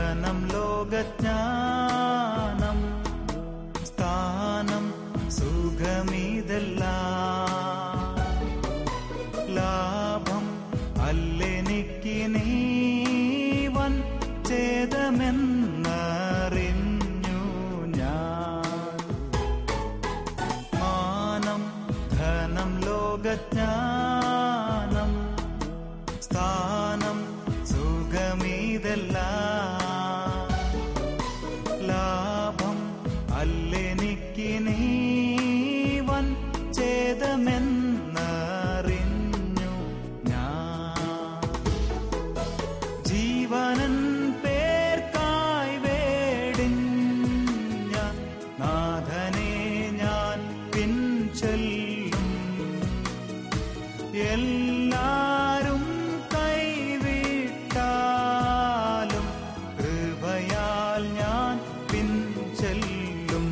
ധനം ലോകജ്ഞാനം സ്ഥാനം സുഖമിതെല്ലാം ലാഭം അല്ലെനിക്ക് നീവൻ ചേതമെന്നറിഞ്ഞു ഞാൻ മാനം ധനം ലോകജ്ഞാനം സ്ഥാനം സുഖമിതെല്ലാം ലാഭം അല്ലെനിക്ക് നീവൻ ചേതമെന്നറിഞ്ഞു ഞാൻ ജീവനൻ പേർക്കായി വേടിഞ്ഞ നാഥനെ ഞാൻ പിൻചൊല്ലും എല്ലാരും കൈവിട്ടാലും കൃപയാൽ ഞാൻ പിൻചെല്ലും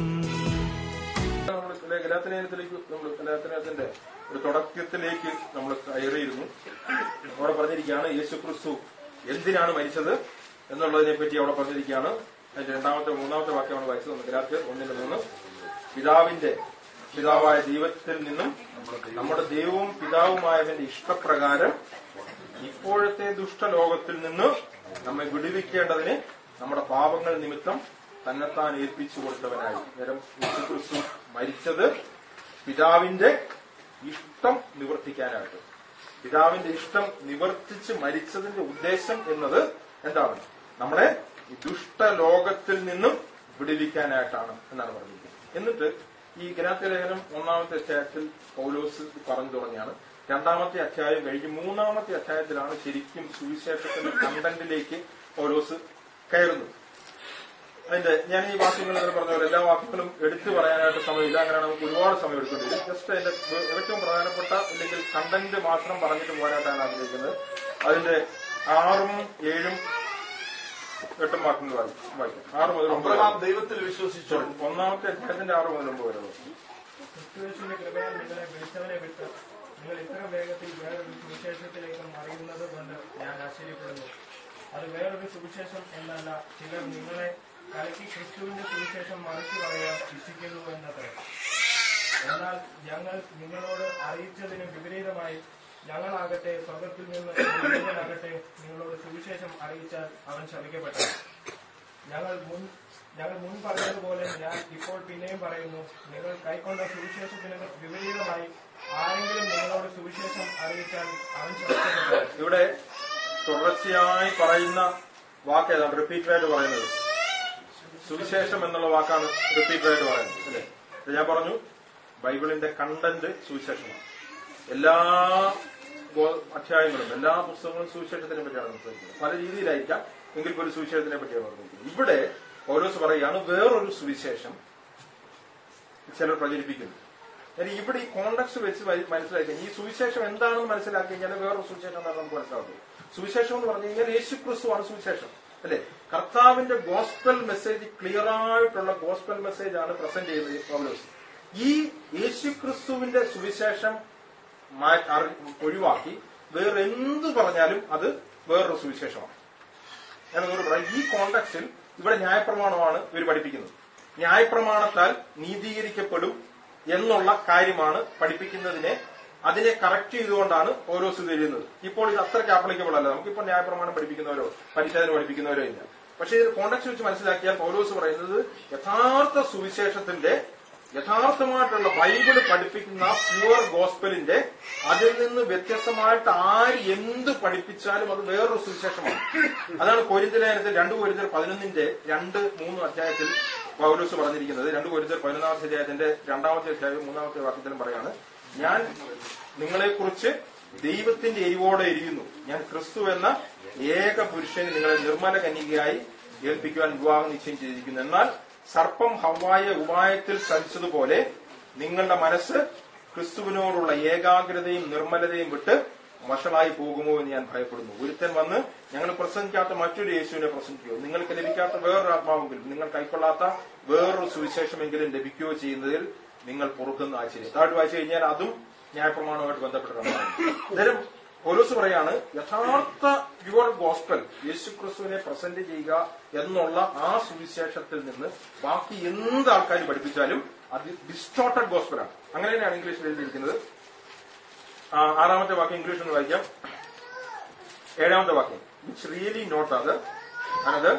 നമ്മൾ ഗലാത്തലേഖനത്തിലേക്ക് നമ്മൾ ഗലാത്തലേഖനത്തിന്റെ ഒരു തുടക്കത്തിലേക്ക് നമ്മൾ കയറിയിരുന്നു അവിടെ പറഞ്ഞിരിക്കുകയാണ് യേശു ക്രിസ്തു എന്തിനാണ് മരിച്ചത് എന്നുള്ളതിനെ പറ്റി അവിടെ പറഞ്ഞിരിക്കുകയാണ് അതിന്റെ രണ്ടാമത്തെ മൂന്നാമത്തെ വാക്യമാണ് വായിച്ചത് നമുക്ക് ഗലാത്യർ ഒന്നിന്റെ മൂന്ന് പിതാവിന്റെ പിതാവായ ദൈവത്തിൽ നിന്നും നമ്മുടെ ദൈവവും പിതാവുമായവന്റെ ഇഷ്ടപ്രകാരം ഇപ്പോഴത്തെ ദുഷ്ടലോകത്തിൽ നിന്ന് നമ്മെ വിടുവിക്കേണ്ടതിന് നമ്മുടെ പാപങ്ങൾ നിമിത്തം തന്നെത്താൻ ഏൽപ്പിച്ചു കൊടുത്തവനായി നേരം യേശുക്രിസ്തു മരിച്ചത് പിതാവിന്റെ ഇഷ്ടം നിവർത്തിക്കാനായിട്ട് പിതാവിന്റെ ഇഷ്ടം നിവർത്തിച്ച് മരിച്ചതിന്റെ ഉദ്ദേശം എന്നത് എന്താണ് നമ്മളെ ഈ ദുഷ്ടലോകത്തിൽ നിന്നും വിടുവിക്കാനായിട്ടാണ് എന്നാണ് പറഞ്ഞിരിക്കുന്നത് എന്നിട്ട് ഈ ഗ്രാത്യലേഖനം ഒന്നാമത്തെ അധ്യായത്തിൽ പൗലോസ് പറഞ്ഞു തുടങ്ങിയാണ് രണ്ടാമത്തെ അധ്യായം കഴിഞ്ഞ് മൂന്നാമത്തെ അധ്യായത്തിലാണ് ശരിക്കും സുവിശേഷത്തിന്റെ കണ്ടന്റിലേക്ക് പൗലോസ് കയറുന്നത് അതിന്റെ ഞാൻ ഈ വാക്യങ്ങൾ ഇങ്ങനെ പറഞ്ഞ പോലെ എല്ലാ വാക്യങ്ങളും എടുത്തു പറയാനായിട്ട് സമയമില്ല അങ്ങനെയാണ് നമുക്ക് ഒരുപാട് സമയം എടുക്കേണ്ടി വരും ജസ്റ്റ് അതിന്റെ ഏറ്റവും പ്രധാനപ്പെട്ട അല്ലെങ്കിൽ കണ്ടന്റ് മാത്രം പറഞ്ഞിട്ട് പോകാനായിട്ടാണ് ആഗ്രഹിക്കുന്നത് അതിന്റെ ആറും ഏഴും എട്ടും വാക്യങ്ങൾ വായിക്കും വായിക്കും ആറ് മുതൽ ഒമ്പത് അബ്രഹാം വരെ. ദൈവത്തിൽ വിശ്വസിച്ചു Sorry, ഒന്നാമത്തെ അധ്യായത്തിന്റെ ആറ് മുതൽ ഒമ്പത് വരെ വായിക്കും. ക്രിസ്തുവേശുവിന്റെ കൃപയാൽ നിങ്ങളെ വിളിച്ചവനെ വിട്ട് നിങ്ങൾ ഇത്ര വേഗത്തിൽ വേറൊരു സുവിശേഷത്തിലേക്ക് മറിയുന്നത് കൊണ്ട് ഞാൻ ആശ്ചര്യപ്പെടുന്നു അത് വേറൊരു സുവിശേഷം എന്നല്ല ചിലർ നിങ്ങളെ കലക്കി ക്രിസ്തുവിന്റെ സുവിശേഷം മറിച്ചു പറയാൻ ഇച്ഛിക്കുന്നു എന്നത്രേ എന്നാൽ ഞങ്ങൾ നിങ്ങളോട് അറിയിച്ചതിന് വിപരീതമായി ഞങ്ങളാകട്ടെ സ്വർഗത്തിൽ നിന്ന് ഒരുവനാകട്ടെ നിങ്ങളോട് സുവിശേഷം അറിയിച്ചാൽ അവൻ ശപിക്കപ്പെട്ടു ഞങ്ങൾ മുൻ ഞങ്ങൾ മുൻ പറഞ്ഞതുപോലെ ഞാൻ ഇപ്പോൾ പിന്നെയും പറയുന്നു നിങ്ങൾ കൈക്കൊണ്ട സുവിശേഷത്തിന് വിപരീതമായി ആരെങ്കിലും നിങ്ങളോട് സുവിശേഷം അറിയിച്ചാൽ അവൻ ശപിക്കപ്പെട്ടു ഇവിടെ തുടർച്ചയായി പറയുന്ന വാക്ക് ഏതാണ് റിപ്പീറ്റഡ് ആയിട്ട് പറയുന്നത് സുവിശേഷം എന്നുള്ള വാക്കാണ് റിപ്പീറ്റഡ് ആയിട്ട് പറയുന്നത് അല്ലേ ഇത് ഞാൻ പറഞ്ഞു ബൈബിളിന്റെ കണ്ടന്റ് സുവിശേഷമാണ് എല്ലാ ഗോ- അധ്യായങ്ങളും എല്ലാ പുസ്തകങ്ങളും സുവിശേഷത്തിനെ പറ്റിയാണ് സംസാരിക്കുന്നത് പല രീതിയിലായിരിക്കാം എങ്കിൽ പോലും സുവിശേഷത്തിനെ പറ്റിയാണ് പറഞ്ഞിരിക്കുന്നത് ഇവിടെ പൗലോസ് പറയുകയാണ് വേറൊരു സുവിശേഷം ചിലർ പ്രചരിപ്പിക്കുന്നു അതായത് ഇവിടെ ഈ കോണ്ടക്സ്റ്റ് വെച്ച് മ- മനസ്സിലാക്കി ഈ സുവിശേഷം എന്താണെന്ന് മനസ്സിലാക്കി കഴിഞ്ഞാൽ വേറൊരു സുവിശേഷം എന്താണ് നമുക്ക് മനസ്സിലാവുന്നത് സുവിശേഷം എന്ന് പറഞ്ഞു കഴിഞ്ഞാൽ യേശു ക്രിസ്തുവാണ് സുവിശേഷം അല്ലെ കർത്താവിന്റെ ഗോസ്പൽ മെസ്സേജ് ക്ലിയർ ആയിട്ടുള്ള ഗോസ്പൽ മെസ്സേജ് ആണ് പ്രസന്റ് ചെയ്യുന്നത് പൗലോസ് ഈ യേശു ക്രിസ്തുവിന്റെ സുവിശേഷം മാ- അറി- ഒഴിവാക്കി വേറെ എന്ത് പറഞ്ഞാലും അത് വേറൊരു സുവിശേഷമാണ് ഞാൻ ഒന്നുകൂടി പറയാം ഈ കോണ്ടക്സ്റ്റിൽ ഇവിടെ ന്യായപ്രമാണമാണ് ഇവർ പഠിപ്പിക്കുന്നത് ന്യായപ്രമാണത്താൽ നീതീകരിക്കപ്പെടും എന്നുള്ള കാര്യമാണ് പഠിപ്പിക്കുന്നതിനെ അതിനെ കറക്റ്റ് ചെയ്തുകൊണ്ടാണ് ഓരോ സ്ഥിതി എഴുതുന്നത് ഇപ്പോൾ ഇത് അത്രയ്ക്ക് ആപ്ലിക്കബിൾ അല്ല നമുക്കിപ്പോൾ ന്യായപ്രമാണം പഠിപ്പിക്കുന്നവരോ പരിശോധന പഠിപ്പിക്കുന്നവരോ ഇല്ല പക്ഷെ ഇത് കോണ്ടക്സ്റ്റ് വെച്ച് മനസ്സിലാക്കിയാൽ പൗലോസ് പറയുന്നത് യഥാർത്ഥ സുവിശേഷത്തിന്റെ യഥാർത്ഥമായിട്ടുള്ള ബൈബിള് പഠിപ്പിക്കുന്ന പ്യുവർ ഗോസ്പലിന്റെ അതിൽ നിന്ന് വ്യത്യസ്തമായിട്ട് ആര് എന്ത് പഠിപ്പിച്ചാലും അത് വേറൊരു സുവിശേഷമാണ് അതാണ് കോരിന്തലേഖനത്തിൽ രണ്ട് കോരിന്തർ പതിനൊന്നിന്റെ രണ്ട് മൂന്ന് അധ്യായത്തിൽ പൗലോസ് പറഞ്ഞിരിക്കുന്നത് രണ്ട് കോരിന്തർ പതിനൊന്നാമത്തെ അധ്യായത്തിന്റെ രണ്ടാമത്തെ അധ്യായം മൂന്നാമത്തെ വാക്യത്തിലും പറയാണ് ഞാൻ നിങ്ങളെക്കുറിച്ച് ദൈവത്തിന്റെ എരിവോടെ എരിയുന്നു ഞാൻ ക്രിസ്തു എന്ന ഏക പുരുഷന് നിങ്ങളെ നിർമ്മല കന്യകയായി ഏൽപ്പിക്കുവാൻ വിവാഹം നിശ്ചയം ചെയ്തിരിക്കുന്നു എന്നാൽ സർപ്പം ഹവായ ഉപായത്തിൽ ചലിച്ചതുപോലെ നിങ്ങളുടെ മനസ്സ് ക്രിസ്തുവിനോടുള്ള ഏകാഗ്രതയും നിർമ്മലതയും വിട്ട് വഷളായി പോകുമോ എന്ന് ഞാൻ ഭയപ്പെടുന്നു ഒരുത്തൻ വന്ന് ഞങ്ങൾ പ്രസംഗിക്കാത്ത മറ്റൊരു യേശുവിനെ പ്രസംഗിക്കുകയോ നിങ്ങൾക്ക് ലഭിക്കാത്ത വേറൊരു ആത്മാവെങ്കിലും നിങ്ങൾ കൈക്കൊള്ളാത്ത വേറൊരു സുവിശേഷമെങ്കിലും ലഭിക്കുകയോ ചെയ്യുന്നതിൽ നിങ്ങൾ പൊറുക്കുന്ന ആശ്ചര്യം താഴോട്ട് വായിച്ചു കഴിഞ്ഞാൽ അതും ന്യായപ്രമാണവുമായിട്ട് ബന്ധപ്പെട്ടിട്ടാണ് അന്നേരം പൗലോസ് പറയാണ് യഥാർത്ഥ പ്യുവർ ഗോസ്പൽ യേശു ക്രിസ്തുവിനെ പ്രസന്റ് ചെയ്യുക എന്നുള്ള ആ സുവിശേഷത്തിൽ നിന്ന് ബാക്കി എന്ത് ആൾക്കാർ പഠിപ്പിച്ചാലും അത് ഡിസ്റ്റോർട്ടഡ് ഗോസ്പലാണ് അങ്ങനെ തന്നെയാണ് ഇംഗ്ലീഷിൽ എഴുതിയിരിക്കുന്നത് ആ, ആറാമത്തെ വാക്യം ഇംഗ്ലീഷിൽ ഒന്ന് വായിക്കാം ഏഴാമത്തെ വാക്യം വിച്ച് റിയലി നോട്ട് അത് another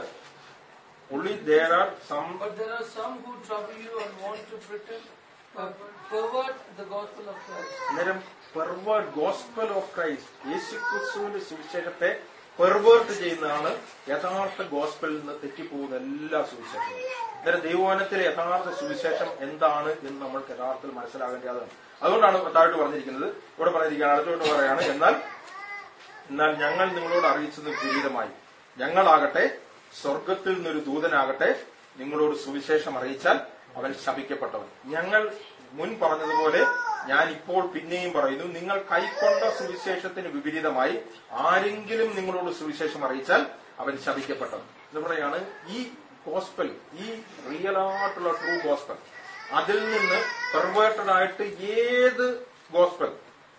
only there are some But there are some who trouble you and want to pretend, uh, pervert the gospel of Christ. അന്നേരം പെർവേർട്ട് ഗോസ്പൽ ഓഫ് ക്രൈസ്റ്റ് യേശു ക്രിസ്തുവിന്റെ സുവിശേഷത്തെ പെർവേർട്ട് ചെയ്യുന്നതാണ് യഥാർത്ഥ ഗോസ്പലിൽ നിന്ന് തെറ്റിപ്പോകുന്ന എല്ലാ സുവിശേഷങ്ങളും അന്നേരം ദൈവവനത്തിലെ യഥാർത്ഥ സുവിശേഷം എന്താണ് എന്ന് നമ്മൾക്ക് യഥാർത്ഥത്തിൽ മനസ്സിലാകേണ്ടതാണ് അതുകൊണ്ടാണ് താഴോട്ട് പറഞ്ഞിരിക്കുന്നത് ഇവിടെ പറഞ്ഞിരിക്കുകയാണ് അടുത്തോട്ട് പറയാണ് എന്നാൽ എന്നാൽ ഞങ്ങൾ നിങ്ങളോട് അറിയിച്ചത് വിപരീതമായി ഞങ്ങളാകട്ടെ സ്വർഗത്തിൽ നിന്നൊരു ദൂതനാകട്ടെ നിങ്ങളോട് സുവിശേഷം അറിയിച്ചാൽ അവൻ ശപിക്കപ്പെട്ടവൻ ഞങ്ങൾ മുൻ പറഞ്ഞതുപോലെ ഞാൻ ഇപ്പോൾ പിന്നെയും പറയുന്നു നിങ്ങൾ കൈക്കൊണ്ട സുവിശേഷത്തിന് വിപരീതമായി ആരെങ്കിലും നിങ്ങളോട് സുവിശേഷം അറിയിച്ചാൽ അവൻ ശപിക്കപ്പെട്ടവൻ എന്ന് പറയാണ് ഈ ഗോസ്പൽ ഈ റിയൽ ആയിട്ടുള്ള ട്രൂ ഗോസ്പൽ അതിൽ നിന്ന് പെർവേർട്ടഡ് ആയിട്ട് ഏത് ഗോസ്പൽ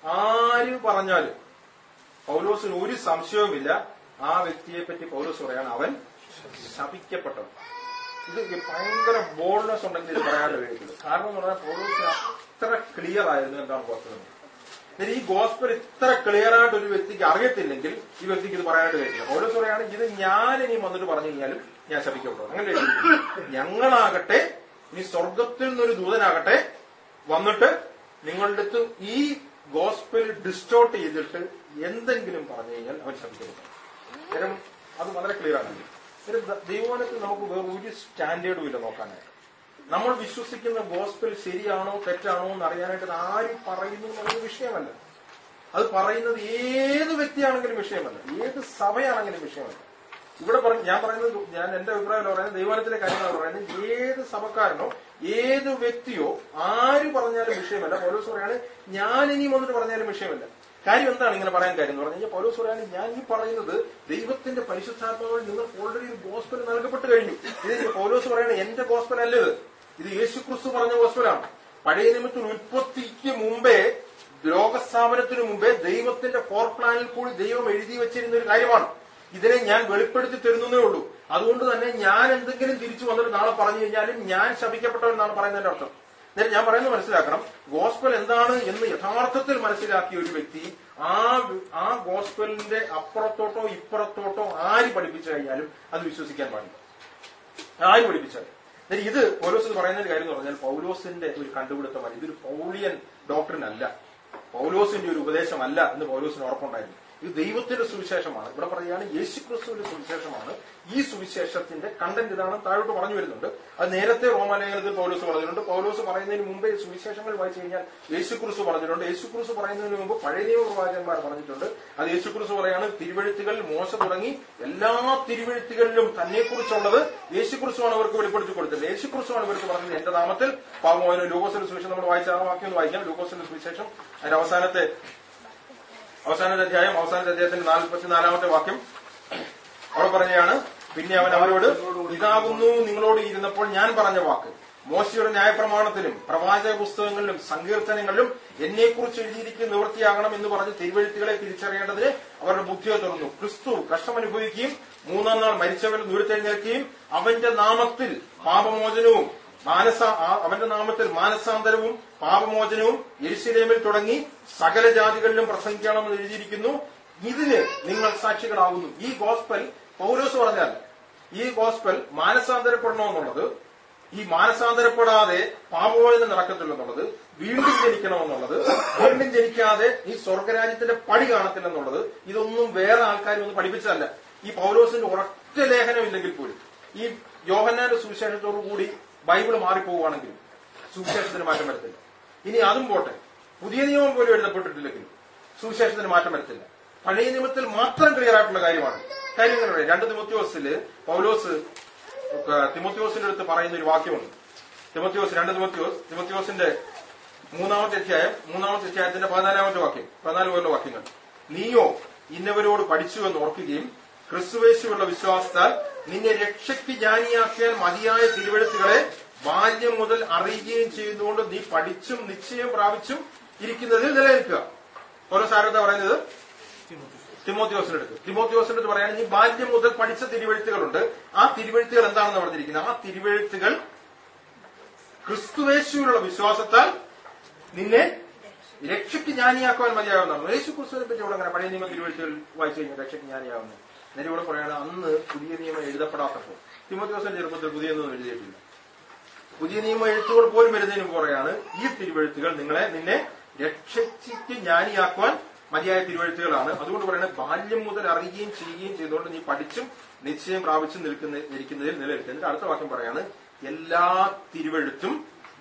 ആര് പറഞ്ഞാലും പൗലോസിന് ഒരു സംശയവുമില്ല ആ വ്യക്തിയെ പറ്റി പൗലോസ് പറയാണ് അവൻ ശപിക്കപ്പെട്ടവൻ ഇത് ഭയങ്കര ബോൾഡ്നെസ് ഉണ്ടെങ്കിൽ ഇത് പറയാനുള്ള കഴിയുള്ളൂ കാരണം എന്ന് പറഞ്ഞാൽ പൗലോസിന് അത്ര ക്ലിയർ ആയിരുന്നു എന്താണ് ഗോസ്പൽ എന്ന് എന്നിട്ട് ഈ ഗോസ്പൽ ഇത്ര ക്ലിയർ ആയിട്ട് ഒരു വ്യക്തിക്ക് അറിയത്തില്ലെങ്കിൽ ഈ വ്യക്തിക്ക് ഇത് പറയാനായിട്ട് കഴിയില്ല പൗലോസ് പറയാണ് ഇത് ഞാൻ ഇനി വന്നിട്ട് പറഞ്ഞു കഴിഞ്ഞാലും ഞാൻ ശപിക്കപ്പെടും അങ്ങനെ എഴുതിയിരിക്കുന്നു. ഞങ്ങളാകട്ടെ ഇനി സ്വർഗത്തിൽ നിന്നൊരു ദൂതനാകട്ടെ വന്നിട്ട് നിങ്ങളുടെ അടുത്ത് ഈ ഗോസ്പൽ ഡിസ്റ്റോർട്ട് ചെയ്തിട്ട് എന്തെങ്കിലും പറഞ്ഞു കഴിഞ്ഞാൽ അവൻ ശപിക്കപ്പെടും കാരണം അത് വളരെ ക്ലിയർ ആണ് ഒരു ദൈവമാനത്തിൽ നമുക്ക് വേറെ ഒരു സ്റ്റാൻഡേർഡും ഇല്ല നോക്കാനായിട്ട് നമ്മൾ വിശ്വസിക്കുന്ന ഗോസ്പൽ ശരിയാണോ തെറ്റാണോ എന്ന് അറിയാനായിട്ട് അത് ആര് പറയുന്നു എന്നുള്ളത് വിഷയമല്ല അത് പറയുന്നത് ഏത് വ്യക്തിയാണെങ്കിലും വിഷയമല്ല ഏത് സഭയാണെങ്കിലും വിഷയമല്ല ഇവിടെ പറഞ്ഞ ഞാൻ പറയുന്നത് ഞാൻ എന്റെ അഭിപ്രായം പറയുന്നത് ദൈവാനത്തിലെ കാര്യങ്ങൾ പറയുന്നത് ഏത് സഭക്കാരനോ ഏത് വ്യക്തിയോ ആര് പറഞ്ഞാലും വിഷയമല്ല പൗലോസ് പറയാണ് ഞാൻ ഇനി വന്നിട്ട് പറഞ്ഞാലും വിഷയമല്ല കാര്യം എന്താണ് ഇങ്ങനെ പറയാൻ കാര്യം എന്ന് പറഞ്ഞു കഴിഞ്ഞാൽ പൗലോസ് പറയാണ് ഞാൻ ഈ പറയുന്നത് ദൈവത്തിന്റെ പരിശുദ്ധാത്മാവിൽ നിങ്ങൾക്ക് ഓൾറെഡി ഒരു ഗോസ്പൽ നൽകപ്പെട്ട് കഴിഞ്ഞു ഇത് പൗലോസ് പറയാണ് എന്റെ ഗോസ്പൽ അല്ല ഇത് ഇത് യേശു ക്രിസ്തു പറഞ്ഞ ഗോസ്പലാണ് പഴയ നിമിത്തം ഉൽപ്പത്തിക്ക് മുമ്പേ ലോകസ്ഥാപനത്തിന് മുമ്പേ ദൈവത്തിന്റെ ഫോർ പ്ലാനിൽ കൂടി ദൈവം എഴുതി വെച്ചിരുന്ന ഒരു കാര്യമാണ് ഇതിനെ ഞാൻ വെളിപ്പെടുത്തി തരുന്നതേ ഉള്ളൂ അതുകൊണ്ട് തന്നെ ഞാൻ എന്തെങ്കിലും തിരിച്ചു വന്നിട്ട് നാളെ പറഞ്ഞു കഴിഞ്ഞാലും ഞാൻ ശപിക്കപ്പെട്ടവെന്നാണ് പറയുന്നതിന്റെ അർത്ഥം എന്നിട്ട് ഞാൻ പറയുന്നത് മനസ്സിലാക്കണം ഗോസ്പൽ എന്താണ് എന്ന് യഥാർത്ഥത്തിൽ മനസ്സിലാക്കിയ ഒരു വ്യക്തി ആ ആ ഗോസ്പലിന്റെ അപ്പുറത്തോട്ടോ ഇപ്പുറത്തോട്ടോ ആര് പഠിപ്പിച്ചു കഴിഞ്ഞാലും അത് വിശ്വസിക്കാൻ പാടില്ല ആര് പഠിപ്പിച്ചാൽ എന്നിട്ട് ഇത് പൗലോസ് പറയുന്ന ഒരു കാര്യം എന്ന് പറഞ്ഞാൽ പൗലോസിന്റെ ഒരു കണ്ടുപിടുത്തമല്ല ഇതൊരു പൗളിയൻ ഡോക്ടറിൻ അല്ല പൗലോസിന്റെ ഒരു ഉപദേശമല്ല എന്ന് പൗലോസിന് ഉറപ്പുണ്ടായിരുന്നു ഇത് ദൈവത്തിന്റെ സുവിശേഷമാണ് ഇവിടെ പറയുകയാണ് യേശുക്രിസ്തുവിന്റെ സുവിശേഷമാണ് ഈ സുവിശേഷത്തിന്റെ കണ്ടന്റ് ഇതാണ് താഴോട്ട് പറഞ്ഞു വരുന്നുണ്ട് അത് നേരത്തെ റോമാലേഖനത്തിൽ പൗലോസ് പറഞ്ഞിട്ടുണ്ട് പൗലോസ് പറയുന്നതിന് മുമ്പേ സുവിശേഷങ്ങൾ വായിച്ചു കഴിഞ്ഞാൽ യേശുക്രിസ്തു പറഞ്ഞിട്ടുണ്ട് യേശുക്രിസ്തു പറയുന്നതിന് മുമ്പ് പഴയ നിയമ പ്രവാചകന്മാർ പറഞ്ഞിട്ടുണ്ട് അത് യേശുക്രിസ്തു പറയാണ് തിരുവഴുത്തുകൾ മോശ തുടങ്ങി എല്ലാ തിരുവഴുത്തുകളിലും തന്നെക്കുറിച്ചുള്ളത് യേശുക്രിസ്തുവാണ് അവർക്ക് വെളിപ്പെടുത്തി കൊടുത്തത് യേശുക്രിസ്തുവാണ് ഇവർക്ക് പറഞ്ഞത് എന്റെ നാമത്തിൽ പാവമോനോ ലൂക്കോസിന്റെ സുവിശേഷം നമ്മൾ വായിച്ച ആ വാക്യം ഒന്ന് വായിക്കാം ലൂക്കോസിന്റെ സുവിശേഷം അതിന്റെ അവസാനത്തെ അവസാനത്തെ അധ്യായം അവസാനത്തെ അധ്യായത്തിന്റെ നാൽപ്പത്തിനാലാമത്തെ വാക്യം അവിടെ പറഞ്ഞതാണ് പിന്നെ അവൻ അവരോട് ഇതാകുന്നു നിങ്ങളോട് ഇരുന്നപ്പോൾ ഞാൻ പറഞ്ഞ വാക്ക് മോശയുടെ ന്യായപ്രമാണത്തിലും പ്രവാചക പുസ്തകങ്ങളിലും സങ്കീർത്തനങ്ങളിലും എന്നെക്കുറിച്ച് എഴുതിയിരിക്കുന്ന നിവൃത്തിയാകണം എന്ന് പറഞ്ഞ് തിരുവഴുത്തുകളെ തിരിച്ചറിയേണ്ടതിന് അവരുടെ ബുദ്ധിയെ തുറന്നു ക്രിസ്തു കഷ്ടമനുഭവിക്കുകയും മൂന്നാം നാൾ മരിച്ചവരിൽ ദൂരത്തെഴുന്നേൽക്കുകയും അവന്റെ നാമത്തിൽ പാപമോചനവും മാനസ ആ- അവന്റെ നാമത്തിൽ മാനസാന്തരവും പാപമോചനവും യെരുശലേമിൽ തുടങ്ങി സകല ജാതികളിലും പ്രസംഗിക്കണമെന്ന് എഴുതിയിരിക്കുന്നു ഇതിന് നിങ്ങൾ സാക്ഷികളാകുന്നു ഈ ഗോസ്പൽ പൗലോസ് പറഞ്ഞാൽ ഈ ഗോസ്പൽ മാനസാന്തരപ്പെടണമെന്നുള്ളത് ഈ മാനസാന്തരപ്പെടാതെ പാപമോചനം നടക്കത്തില്ലെന്നുള്ളത് വീണ്ടും ജനിക്കണമെന്നുള്ളത് വീണ്ടും ജനിക്കാതെ ഈ സ്വർഗരാജ്യത്തിന്റെ പടി കാണത്തില്ലെന്നുള്ളത് ഇതൊന്നും വേറെ ആൾക്കാരും ഒന്നും പഠിപ്പിച്ചതല്ല ഈ പൗലോസിന്റെ ഒരൊറ്റ ലേഖനം ഇല്ലെങ്കിൽ പോലും ഈ യോഹന്നാന്റെ സുവിശേഷത്തോടു കൂടി ബൈബിള് മാറിപ്പോവുകയാണെങ്കിലും സുവിശേഷത്തിന് മാറ്റം വരത്തില്ല ഇനി അതും പോട്ടെ പുതിയ നിയമം പോലും എഴുതപ്പെട്ടിട്ടില്ലെങ്കിലും സുവിശേഷത്തിന് മാറ്റം വരത്തില്ല പഴയ നിയമത്തിൽ മാത്രം ക്ലിയർ ആയിട്ടുള്ള കാര്യമാണ് കാര്യം ഇങ്ങനെ പറയാം. രണ്ട് തിമോത്യോസില് പൗലോസ് ഏഹ്, തിമോത്യോസിന്റെ അടുത്ത് പറയുന്ന ഒരു വാക്യമുണ്ട് തിമോത്യോസ് രണ്ട് തിമോത്യോസ് തിമോത്യോസിന്റെ മൂന്നാമത്തെ അധ്യായം മൂന്നാമത്തെ അധ്യായത്തിന്റെ പതിനാലാമത്തെ വാക്യം പതിനാല് പോലുള്ള വാക്യങ്ങൾ നീയോ ഇന്നവരോട് പഠിച്ചു എന്ന് ഓർക്കുകയും ക്രിസ്തുവേശുള്ള വിശ്വാസത്താൽ നിന്നെ രക്ഷയ്ക്ക് ജ്ഞാനിയാക്കിയാൽ മതിയായ തിരുവഴുത്തുകളെ ബാല്യം മുതൽ അറിയുകയും ചെയ്യുന്നതുകൊണ്ട് നീ പഠിച്ചും നിശ്ചയം പ്രാപിച്ചും ഇരിക്കുന്നതിൽ നിലനിൽക്കുക ഓരോ സാരത പറയുന്നത് തിമോത്യോസിന്റെ അടുത്ത് തിമോത്യോസിന്റെ അടുത്ത് പറയാൻ ഈ ബാല്യം മുതൽ പഠിച്ച തിരുവഴുത്തുകളുണ്ട് ആ തിരുവഴുത്തുകൾ എന്താണെന്ന് പറഞ്ഞിരിക്കുന്നത് ആ തിരുവഴുത്തുകൾ ക്രിസ്തുവേശുവിലുള്ള വിശ്വാസത്താൽ നിന്നെ രക്ഷയ്ക്ക് ജ്ഞാനിയാക്കുവാൻ മതിയാവുന്നതാണ് യേശു ക്രിസ്തുവിനെ പറ്റി ഇവിടെ അങ്ങനെ പഴയ നിയമ തിരുവഴുത്തുകൾ വായിച്ചു കഴിഞ്ഞാൽ രക്ഷയ്ക്ക് ജ്ഞാനിയാവുന്നത് നേരെ ഇവിടെ പറയാണ് അന്ന് പുതിയ നിയമം എഴുതപ്പെടാത്തപ്പോൾ തിമോത്യോസിന്റെ ചെറുപ്പത്തിൽ പുതിയ നിയമം എഴുതിയിട്ടില്ല പുതിയ നിയമ എഴുത്തുകൾ പോലും വരുന്നതിന് മുമ്പ് പറയാണ് ഈ തിരുവഴുത്തുകൾ നിങ്ങളെ നിന്നെ രക്ഷയ്ക്ക് ജ്ഞാനിയാക്കുവാൻ മതിയായ തിരുവഴുത്തുകളാണ് അതുകൊണ്ട് പറയുന്നത് ബാല്യം മുതൽ അറിയുകയും ചെയ്യുകയും ചെയ്തുകൊണ്ട് നീ പഠിച്ചും നിശ്ചയം പ്രാപിച്ചും നിൽക്കുന്ന ഇരിക്കുന്നതിൽ നിലനിൽക്കുക എന്നിട്ട് അടുത്ത വാക്യം പറയാണ് എല്ലാ തിരുവഴുത്തും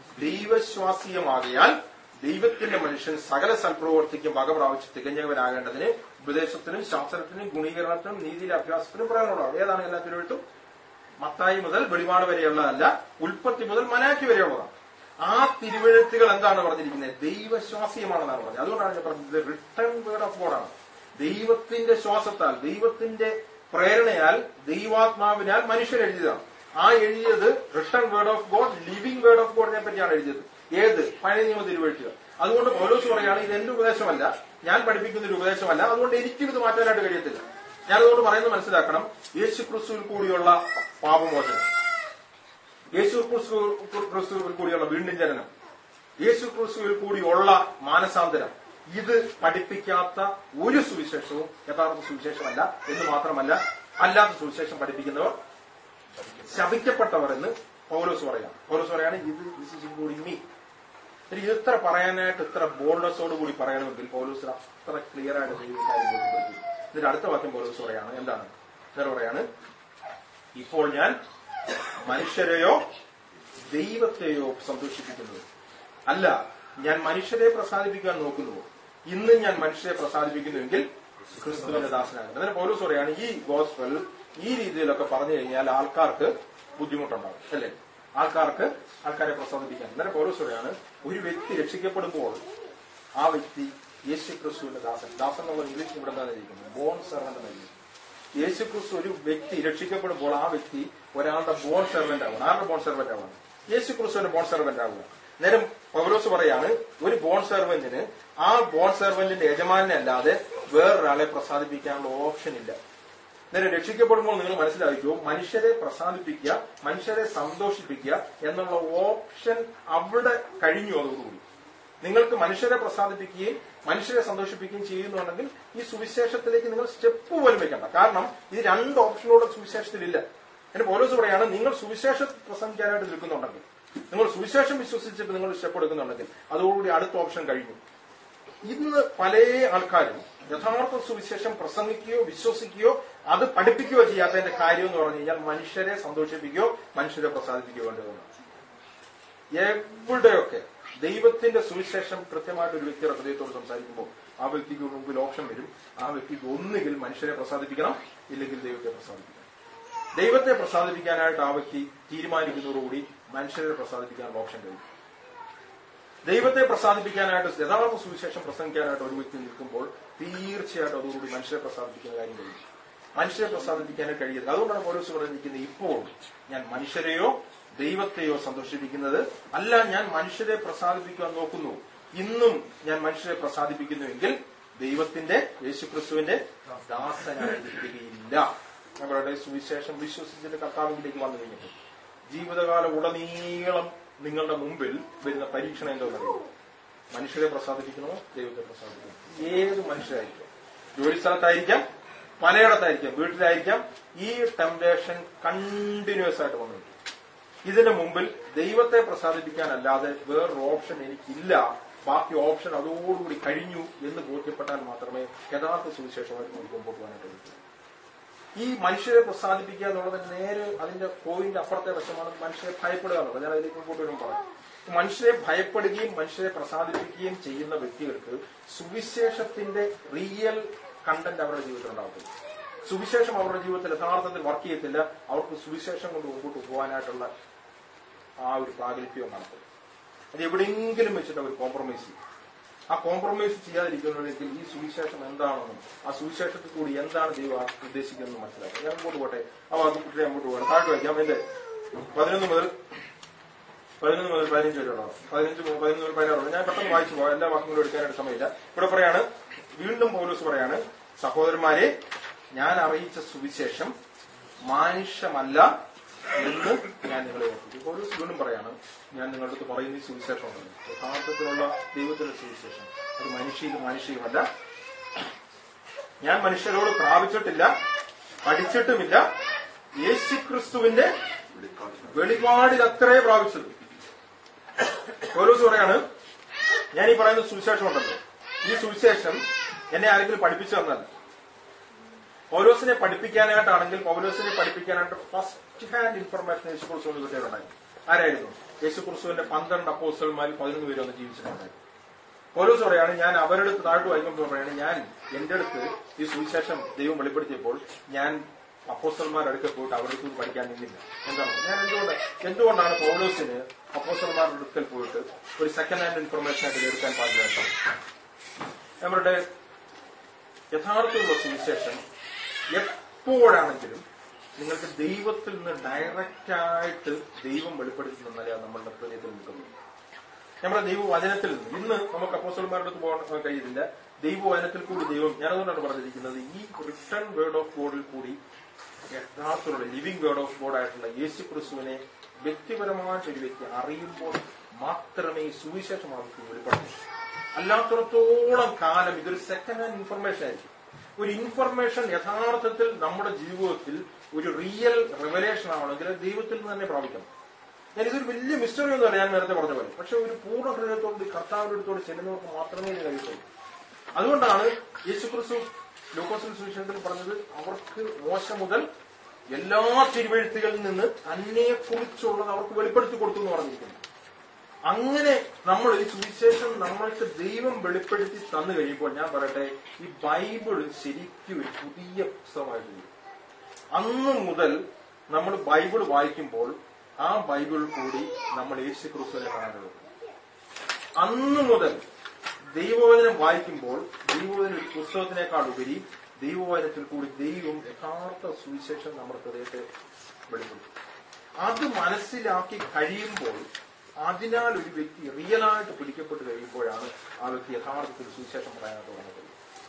ദൈവശ്വാസീയമാകയാൽ ദൈവത്തിന്റെ മനുഷ്യൻ സകല സൽപ്രവർത്തിക്കും വക പ്രാപിച്ച് തികഞ്ഞവനാകേണ്ടതിന് ഉപദേശത്തിനും ശാസ്ത്രത്തിനും ഗുണീകരണത്തിനും നീതിയിലെ അഭ്യാസത്തിനും പറയാനുള്ളതാണ് ഏതാണ് എല്ലാ തിരുവഴുത്തും മത്തായി മുതൽ വെളിപാട് വരെയുള്ളതല്ല ഉൽപ്പത്തി മുതൽ മനാക്കി വരെയുള്ളതാണ് ആ തിരുവഴുത്തുകൾ എന്താണ് പറഞ്ഞിരിക്കുന്നത് ദൈവശ്വാസീയമാണെന്നാണ് പറഞ്ഞത് അതുകൊണ്ടാണ് ഞാൻ പറഞ്ഞത് റിട്ടേൺ വേർഡ് ഓഫ് ഗോഡാണ് ദൈവത്തിന്റെ ശ്വാസത്താൽ ദൈവത്തിന്റെ പ്രേരണയാൽ ദൈവാത്മാവിനാൽ മനുഷ്യർ എഴുതിയതാണ് ആ എഴുതിയത് return word of God living word of ഗോഡിനെ പറ്റിയാണ് എഴുതിയത് ഏത് പഴയ നിയമ തിരുവഴുത്തുകൾ അതുകൊണ്ട് പൗലോസ് പറയാണ് ഇത് എന്റെ ഉപദേശമല്ല ഞാൻ പഠിപ്പിക്കുന്ന ഒരു ഉപദേശമല്ല അതുകൊണ്ട് എനിക്കും ഇത് മാറ്റാനായിട്ട് കഴിയത്തില്ല ഞാൻ അതുകൊണ്ട് പറയുന്നത് മനസ്സിലാക്കണം യേശു ക്രിസ്തുവിൽ കൂടിയുള്ള പാപമോചനം യേശു ക്രിസ്തു ക്രിസ്തുവിൽ കൂടിയുള്ള വീണ്ടും ജനനം യേശു ക്രിസ്തുവിൽ കൂടിയുള്ള മാനസാന്തരം ഇത് പഠിപ്പിക്കാത്ത ഒരു സുവിശേഷവും യഥാർത്ഥ സുവിശേഷമല്ല എന്ന് മാത്രമല്ല അല്ലാത്ത സുവിശേഷം പഠിപ്പിക്കുന്നവർ ശപിക്കപ്പെട്ടവർ എന്ന് പൗലോസ് പറയാം പൗലോസ് പറയാണ് ഇത് this is including me ഇനി ഇത് ഇത്ര പറയാനായിട്ട് ഇത്ര ബോൾഡസോട് കൂടി പറയണമെങ്കിൽ പൗലോസ് അത്ര ക്ലിയർ ആയിട്ട് ദൈവം കാര്യം ബോധ്യപ്പെടുത്തി എന്നിട്ട് അടുത്ത വാക്യം പൗലോസ് പറയാണ് എന്താണ് എന്നിട്ട് പറയാണ് ഇപ്പോൾ ഞാൻ മനുഷ്യരെയോ ദൈവത്തെയോ സന്തോഷിപ്പിക്കുന്നത് അല്ല ഞാൻ മനുഷ്യരെ പ്രസാദിപ്പിക്കാൻ നോക്കുന്നുവോ ഇന്ന് ഞാൻ മനുഷ്യരെ പ്രസാദിപ്പിക്കുന്നുവെങ്കിൽ ക്രിസ്തുവിന്റെ ദാസനാകും അതിന് പൗലോസ് പറയാണ് ഈ ഗോസ്പൽ ഈ രീതിയിലൊക്കെ പറഞ്ഞു കഴിഞ്ഞാൽ ആൾക്കാർക്ക് ബുദ്ധിമുട്ടുണ്ടാവും അല്ലേ ആൾക്കാർക്ക് ആൾക്കാരെ പ്രസാദിപ്പിക്കാൻ അന്നേരം പൗലോസ് പറയാണ് ഒരു വ്യക്തി രക്ഷിക്കപ്പെടുമ്പോൾ ആ വ്യക്തി യേശു ക്രിസ്തുവിന്റെ ദാസൻ ദാസൻ എന്നുള്ള ഇംഗ്ലീഷ് ഇവിടെ എന്താണ് ഇരിക്കുന്നത് ബോൺ സെർവന്റ് എന്നായിരിക്കും യേശു ക്രിസ്തു ഒരു വ്യക്തി രക്ഷിക്കപ്പെടുമ്പോൾ ആ വ്യക്തി ഒരാളുടെ ബോൺ സെർവന്റ് ആവണം ആരുടെ ബോൺ സെർവന്റ് ആവണം യേശു ക്രിസ്തുവിന്റെ ബോൺ സെർവന്റ് ആവുക നേരം പൗലോസ് പറയാണ് ഒരു ബോൺ സെർവന്റിന് ആ ബോൺ സെർവന്റിന്റെ യജമാനെ അല്ലാതെ വേറൊരാളെ പ്രസാദിപ്പിക്കാനുള്ള ഓപ്ഷൻ ഇല്ല നേരെ രക്ഷിക്കപ്പെടുമ്പോൾ നിങ്ങൾ മനസ്സിലാക്കിക്കോ മനുഷ്യരെ പ്രസാദിപ്പിക്കുക മനുഷ്യരെ സന്തോഷിപ്പിക്കുക എന്നുള്ള ഓപ്ഷൻ അവിടെ കഴിഞ്ഞു അതോടുകൂടി നിങ്ങൾക്ക് മനുഷ്യരെ പ്രസാദിപ്പിക്കുകയും മനുഷ്യരെ സന്തോഷിപ്പിക്കുകയും ചെയ്യുന്നുണ്ടെങ്കിൽ ഈ സുവിശേഷത്തിലേക്ക് നിങ്ങൾ സ്റ്റെപ്പ് പോലും വെക്കണ്ട കാരണം ഇത് രണ്ട് ഓപ്ഷനോട് സുവിശേഷത്തിലില്ല എന്റെ പോലീസ് പറയാണ് നിങ്ങൾ സുവിശേഷം പ്രസംഗിക്കാനായിട്ട് നിൽക്കുന്നുണ്ടെങ്കിൽ നിങ്ങൾ സുവിശേഷം വിശ്വസിച്ചിട്ട് നിങ്ങൾ സ്റ്റെപ്പ് എടുക്കുന്നുണ്ടെങ്കിൽ അതോടുകൂടി അടുത്ത ഓപ്ഷൻ കഴിഞ്ഞു ഇന്ന് പല ആൾക്കാരും യഥാർത്ഥ സുവിശേഷം പ്രസംഗിക്കുകയോ വിശ്വസിക്കുകയോ അത് പഠിപ്പിക്കുകയോ ചെയ്യാത്തതിന്റെ കാര്യം എന്ന് പറഞ്ഞു കഴിഞ്ഞാൽ മനുഷ്യരെ സന്തോഷിപ്പിക്കുകയോ മനുഷ്യരെ പ്രസാദിപ്പിക്കുകയോ വേണ്ടതുകൊണ്ട് എവിടെയൊക്കെ ദൈവത്തിന്റെ സുവിശേഷം കൃത്യമായിട്ട് ഒരു വ്യക്തിയുടെ ഹൃദയത്തോട് സംസാരിക്കുമ്പോൾ ആ വ്യക്തിക്ക് മുമ്പിൽ ഓപ്ഷൻ വരും ആ വ്യക്തിക്ക് ഒന്നുകിൽ മനുഷ്യരെ പ്രസാദിപ്പിക്കണം ഇല്ലെങ്കിൽ ദൈവത്തെ പ്രസാദിപ്പിക്കണം ദൈവത്തെ പ്രസാദിപ്പിക്കാനായിട്ട് ആ വ്യക്തി തീരുമാനിക്കുന്നതോടുകൂടി മനുഷ്യരെ പ്രസാദിപ്പിക്കാനുള്ള ഓപ്ഷൻ കഴിയും ദൈവത്തെ പ്രസാദിപ്പിക്കാനായിട്ട് യഥാർത്ഥ സുവിശേഷം പ്രസംഗിക്കാനായിട്ട് ഒരു വ്യക്തി നിൽക്കുമ്പോൾ തീർച്ചയായിട്ടും അതോടുകൂടി മനുഷ്യരെ പ്രസാദിപ്പിക്കുന്ന കാര്യം കഴിയും മനുഷ്യരെ പ്രസാദിപ്പിക്കാനായിട്ട് കഴിയുന്നത് അതുകൊണ്ടാണ് പോലീസ് പറഞ്ഞിരിക്കുന്നത് ഇപ്പോൾ ഞാൻ മനുഷ്യരെയോ ദൈവത്തെയോ സന്തോഷിപ്പിക്കുന്നത് അല്ല ഞാൻ മനുഷ്യരെ പ്രസാദിപ്പിക്കാൻ നോക്കുന്നു ഇന്നും ഞാൻ മനുഷ്യരെ പ്രസാദിപ്പിക്കുന്നുവെങ്കിൽ ദൈവത്തിന്റെ യേശുക്രിസ്തുവിന്റെ ദാസനായിരിക്കുകയില്ല ഞങ്ങളുടെ സുവിശേഷം വിശ്വസിച്ചിട്ട് കർത്താവിലേക്ക് വന്നു കഴിഞ്ഞപ്പോൾ ജീവിതകാലം ഉടനീളം നിങ്ങളുടെ മുമ്പിൽ വരുന്ന പരീക്ഷണം എന്താണെന്നറിയോ മനുഷ്യരെ പ്രസാദിപ്പിക്കണമോ ദൈവത്തെ പ്രസാദിപ്പിക്കണമോ ഏത് മനുഷ്യരായിരിക്കാം ജോലി സ്ഥലത്തായിരിക്കാം പലയിടത്തായിരിക്കാം വീട്ടിലായിരിക്കാം ഈ ടെംപ്ടേഷൻ കണ്ടിന്യൂസ് ആയിട്ട് വന്നിട്ടുണ്ട് ഇതിന്റെ മുമ്പിൽ ദൈവത്തെ പ്രസാദിപ്പിക്കാനല്ലാതെ വേറൊരു ഓപ്ഷൻ എനിക്കില്ല ബാക്കി ഓപ്ഷൻ അതോടുകൂടി കഴിഞ്ഞു എന്ന് ബോധ്യപ്പെട്ടാൽ മാത്രമേ യഥാർത്ഥ സുവിശേഷമായിട്ട് നമുക്ക് മുമ്പോട്ട് പോകാനായിട്ട് കഴിയൂ ഈ മനുഷ്യരെ പ്രസാദിപ്പിക്കുക എന്നുള്ളത് നേരെ അതിന്റെ പോയിന്റ് അപ്പുറത്തെ വശമാണ് മനുഷ്യരെ ഭയപ്പെടുക എന്നുള്ളത് ഞാൻ അതിലേക്ക് മുമ്പോട്ട് വരും പറയാം മനുഷ്യരെ ഭയപ്പെടുകയും മനുഷ്യരെ പ്രസാദിപ്പിക്കുകയും ചെയ്യുന്ന വ്യക്തികൾക്ക് സുവിശേഷത്തിന്റെ റിയൽ കണ്ടന്റ് അവരുടെ ജീവിതത്തിൽ ഉണ്ടാകത്തില്ല സുവിശേഷം അവരുടെ ജീവിതത്തിൽ യഥാർത്ഥത്തിൽ വർക്ക് ചെയ്യത്തില്ല അവർക്ക് സുവിശേഷം കൊണ്ട് മുമ്പോട്ട് പോകാനായിട്ടുള്ള ആ ഒരു പ്രാഗൽഭ്യം നടത്തും അത് എവിടെയെങ്കിലും വെച്ചിട്ട് അവർ കോംപ്രമൈസ് ചെയ്യും ആ കോംപ്രമൈസ് ചെയ്യാതിരിക്കുന്നുണ്ടെങ്കിൽ ഈ സുവിശേഷം എന്താണെന്നും ആ സുവിശേഷത്തിൽ കൂടി എന്താണ് ദൈവം ഉദ്ദേശിക്കുന്നതെന്ന് മനസ്സിലാക്കും ഞാൻ മുമ്പോട്ട് പോട്ടെ ആ വാക്കുട്ടി അങ്ങോട്ട് പോകണം താഴ്ത്തു വയ്ക്കാം എന്റെ പതിനൊന്ന് മുതൽ പതിനൊന്ന് മുതൽ പതിനഞ്ച് വരെ ഉള്ളതാണ് പതിനഞ്ച് മുതൽ പതിനൊന്ന് മുതൽ പതിനാറ് ഞാൻ പെട്ടെന്ന് വായിച്ചു പോകാം എല്ലാ വാക്കുകളും എടുക്കാനായിട്ട് സമയമില്ല ഇവിടെ പറയാണ് വീണ്ടും പൗലോസ് പറയാണ് സഹോദരന്മാരെ ഞാൻ അറിയിച്ച സുവിശേഷം മാനുഷ്യമല്ല എന്ന് ഞാൻ നിങ്ങളെ ഓർപ്പിച്ചു ഓരോ വീണ്ടും പറയാണ് ഞാൻ നിങ്ങളുടെ അടുത്ത് പറയുന്ന ഈ സുവിശേഷമുണ്ടല്ലോ യഥാർത്ഥത്തിലുള്ള ദൈവത്തിന്റെ സുവിശേഷം അത് മനുഷ്യ മാനുഷികമല്ല ഞാൻ മനുഷ്യരോട് പ്രാപിച്ചിട്ടില്ല പഠിച്ചിട്ടുമില്ല യേശുക്രിസ്തുവിന്റെ വെളിപാടിൽ അത്രേ പ്രാപിച്ചത് പൗലോസ് പറയാണ് ഞാൻ ഈ പറയുന്ന സുവിശേഷം ഉണ്ടല്ലോ ഈ സുവിശേഷം എന്നെ ആരെങ്കിലും പഠിപ്പിച്ചു തന്നല്ല പൗലോസിനെ പഠിപ്പിക്കാനായിട്ടാണെങ്കിൽ പൗലോസിനെ പഠിപ്പിക്കാനായിട്ട് ഫസ്റ്റ് ഹാൻഡ് ഇൻഫർമേഷൻ യേശു കുറിച്ചുകൊണ്ട് കിട്ടിയിട്ടുണ്ടായി ആരായിരുന്നു യേശു കുറിച്ചുവിന്റെ പന്ത്രണ്ട് അപ്പോസ്റ്റൽമാരിൽ പതിനൊന്ന് പേര് ഒന്ന് ജീവിച്ചിട്ടുണ്ടായിരുന്നു പൗലോസ് പറയാണ് ഞാൻ അവരുടെ അടുത്ത് താഴ്ത്തു വായിക്കുമ്പോൾ പറയാണ് ഞാൻ എന്റെ അടുത്ത് ഈ സുവിശേഷം ദൈവം വെളിപ്പെടുത്തിയപ്പോൾ ഞാൻ അപ്പോസ്റ്റൽമാരുടെ അടുക്കൽ പോയിട്ട് അവരുടെ അടുത്ത് പഠിക്കാൻ നിന്നില്ല എന്താണ് ഞാൻ എന്തുകൊണ്ട് എന്തുകൊണ്ടാണ് പൗലോസിന് അപ്പോസ്റ്റൽമാരുടെ അടുക്കൽ പോയിട്ട് ഒരു സെക്കൻഡ് ഹാൻഡ് ഇൻഫർമേഷൻ ആയിട്ട് എടുക്കാൻ പാടില്ലാത്തത് നമ്മുടെ യഥാർത്ഥമുള്ള സുവിശേഷം എപ്പോഴാണെങ്കിലും നിങ്ങൾക്ക് ദൈവത്തിൽ നിന്ന് ഡയറക്റ്റ് ആയിട്ട് ദൈവം വെളിപ്പെടുത്തി തന്നാലേ അത് നമ്മളുടെ ഹൃദയത്തിൽ നിൽക്കുന്നത് നമ്മുടെ ദൈവവചനത്തിൽ നിന്ന് ഇന്ന് നമുക്ക് അപ്പോസ്റ്റൽമാരുടെ അടുത്ത് പോകാൻ കഴിയുന്നില്ല ദൈവവചനത്തിൽ കൂടി ദൈവം ഞാനതുകൊണ്ടാണ് പറഞ്ഞിരിക്കുന്നത് ഈ റിട്ടേൺ വേർഡ് ഓഫ് ഗോഡിൽ കൂടി യഥാർത്ഥത്തിലുള്ള ലിവിംഗ് വേർഡ് ഓഫ് ഗോഡ് ആയിട്ടുള്ള യേശു ക്രിസ്തുവിനെ വ്യക്തിപരമായിട്ട് ഒരു വ്യക്തി അറിയുമ്പോൾ മാത്രമേ ഈ സുവിശേഷം അവർക്ക് വെളിപ്പെടുത്തൂ അല്ലാത്തിടത്തോളം കാലം ഇതൊരു സെക്കൻഡ് ഹാൻഡ് ഇൻഫർമേഷൻ ആയിരിക്കും ഒരു ഇൻഫർമേഷൻ യഥാർത്ഥത്തിൽ നമ്മുടെ ജീവിതത്തിൽ ഒരു റിയൽ റിവലേഷൻ ആവണമെങ്കിൽ അത് ദൈവത്തിൽ നിന്ന് തന്നെ പ്രാപിക്കണം ഞാൻ ഇതൊരു വലിയ മിസ്റ്ററി ഒന്നുമല്ല ഞാൻ നേരത്തെ പറഞ്ഞ പോലെ പക്ഷെ ഒരു പൂർണ്ണ ഹൃദയത്തോട് കർത്താവിന്റെ അടുത്തോട് ചെല്ലുന്നവർക്ക് മാത്രമേ ഇത് കഴിയുള്ളൂ അതുകൊണ്ടാണ് യേശുക്രിസ്തു ലൂക്കോസിൽ സുവിശേഷത്തിൽ പറഞ്ഞത് അവർക്ക് മോശ മുതൽ എല്ലാ തിരുവഴുത്തുകളിൽ നിന്ന് തന്നെ കുറിച്ചുള്ളത് അവർക്ക് വെളിപ്പെടുത്തി കൊടുത്തു എന്ന് പറഞ്ഞിരിക്കുന്നു അങ്ങനെ നമ്മൾ ഈ സുവിശേഷം നമ്മൾക്ക് ദൈവം വെളിപ്പെടുത്തി തന്നു കഴിയുമ്പോൾ ഞാൻ പറയട്ടെ ഈ ബൈബിൾ ശരിക്കും ഒരു പുതിയ പുസ്തകമായിട്ട് തീരും. അന്ന് മുതൽ നമ്മൾ ബൈബിൾ വായിക്കുമ്പോൾ ആ ബൈബിൾ കൂടി നമ്മൾ യേശു ക്രിസ്തുവിനെ കാണാനുള്ളൂ അന്ന് മുതൽ ദൈവവചനം വായിക്കുമ്പോൾ ദൈവവചന ഒരു പുസ്തകത്തിനേക്കാൾ ഉപരി ദൈവവചനത്തിൽ കൂടി ദൈവം യഥാർത്ഥ സുവിശേഷം നമ്മുടെ ഹൃദയത്തെ വെളിപ്പെടുത്തും അത് മനസ്സിലാക്കി കഴിയുമ്പോൾ അതിനാൽ ഒരു വ്യക്തി റിയലായിട്ട് പിടിക്കപ്പെട്ട് കഴിയുമ്പോഴാണ് ആ വ്യക്തി യഥാർത്ഥത്തിൽ സുവിശേഷം പറയാനായിട്ട് വന്നത്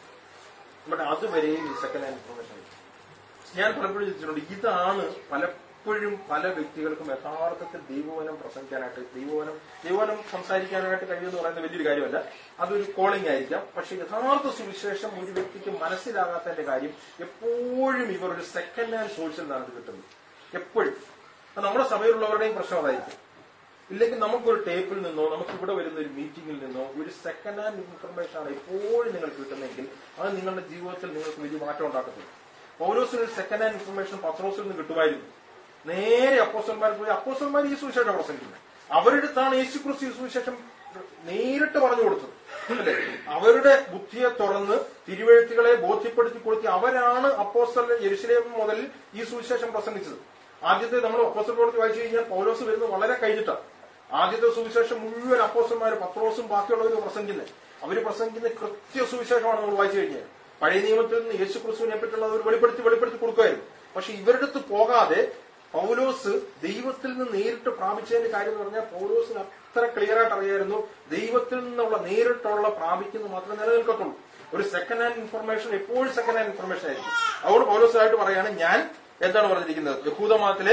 ബട്ട് അതുവരെയും ഈ സെക്കൻഡ് ഹാൻഡ് ഇൻഫർമേഷൻ ഞാൻ പലപ്പോഴും ചിന്തിച്ചിട്ടുണ്ട് ഇതാണ് പലപ്പോഴും പല വ്യക്തികൾക്കും യഥാർത്ഥത്തിൽ ദൈവവനം പ്രസംഗിക്കാനായിട്ട് ദൈവവനം ദൈവവനം സംസാരിക്കാനായിട്ട് കഴിയുമെന്ന് പറയുന്നത് വലിയൊരു കാര്യമല്ല അതൊരു കോളിംഗ് ആയിരിക്കാം പക്ഷെ യഥാർത്ഥ സുവിശേഷം ഒരു വ്യക്തിക്ക് മനസ്സിലാകാത്തതിന്റെ കാര്യം എപ്പോഴും ഇവർ ഒരു സെക്കൻഡ് ഹാൻഡ് സോഴ്സിൽ നിന്നാണ് ഇത് കിട്ടുന്നത് എപ്പോഴും അത് നമ്മുടെ സഭയിലുള്ളവരുടെയും പ്രശ്നം അതായിരിക്കും ഇല്ലെങ്കിൽ നമുക്കൊരു ടേപ്പിൽ നിന്നോ നമുക്ക് ഇവിടെ വരുന്ന ഒരു മീറ്റിംഗിൽ നിന്നോ ഒരു സെക്കൻഡ് ഹാൻഡ് ഇൻഫർമേഷൻ ആണ് എപ്പോഴും നിങ്ങൾക്ക് കിട്ടുന്നതെങ്കിൽ അത് നിങ്ങളുടെ ജീവിതത്തിൽ നിങ്ങൾക്ക് വലിയ മാറ്റം ഉണ്ടാക്കത്തില്ല പൗലോസിന് ഒരു സെക്കൻഡ് ഹാൻഡ് ഇൻഫർമേഷൻ പത്രോസിൽ നിന്ന് കിട്ടുമായിരുന്നു നേരെ അപ്പോസ്റ്റന്മാർ പോയി അപ്പോസ്റ്റന്മാർ ഈ സുവിശേഷം പ്രസംഗിക്കുന്നത് അവരുടെ അടുത്താണ് യേശു ക്രിസ്തു ഈ സുവിശേഷം നേരിട്ട് പറഞ്ഞു കൊടുത്തത് അല്ലേ അവരുടെ ബുദ്ധിയെ തുറന്ന് തിരുവഴുത്തുകളെ ബോധ്യപ്പെടുത്തി കൊടുത്തി അവരാണ് അപ്പോസ്റ്റൽ യെരുശലേം മുതൽ ഈ സുവിശേഷം പ്രസംഗിച്ചത് ആദ്യത്തെ നമ്മൾ അപ്പോസ്റ്റൽ പ്രവൃത്തി വായിച്ചു കഴിഞ്ഞാൽ പൗലോസ് വരുന്നത് വളരെ കഴിഞ്ഞിട്ടാണ് ആദ്യത്തെ സുവിശേഷം മുഴുവൻ അപ്പോസ്റ്റന്മാർ പത്രോസും ബാക്കിയുള്ളവരും പ്രസംഗിക്കുന്നത് അവര് പ്രസംഗിക്കുന്ന കൃത്യ സുവിശേഷമാണ് നമ്മൾ വായിച്ചു കഴിഞ്ഞാൽ പഴയ നിയമത്തിൽ നിന്ന് യേശു ക്രിസ്തുവിനെ പറ്റിയുള്ള അവർ വെളിപ്പെടുത്തി വെളിപ്പെടുത്തി കൊടുക്കുമായിരുന്നു പക്ഷെ ഇവരുടെ അടുത്ത് പോകാതെ പൗലോസ് ദൈവത്തിൽ നിന്ന് നേരിട്ട് പ്രാപിച്ചതിന്റെ കാര്യം എന്ന് പറഞ്ഞാൽ പൗലോസിന് അത്ര ക്ലിയർ ആയിട്ട് അറിയായിരുന്നു ദൈവത്തിൽ നിന്നുള്ള നേരിട്ടുള്ള പ്രാപിക്കുന്നത് മാത്രമേ നിലനിൽക്കത്തുള്ളൂ ഒരു സെക്കൻഡ് ഹാൻഡ് ഇൻഫർമേഷൻ എപ്പോഴും സെക്കൻഡ് ഹാൻഡ് ഇൻഫർമേഷൻ ആയിരിക്കും അതുകൊണ്ട് പൗലോസായിട്ട് പറയാണ് ഞാൻ എന്താണ് പറഞ്ഞിരിക്കുന്നത് യഹൂദമതത്തിലെ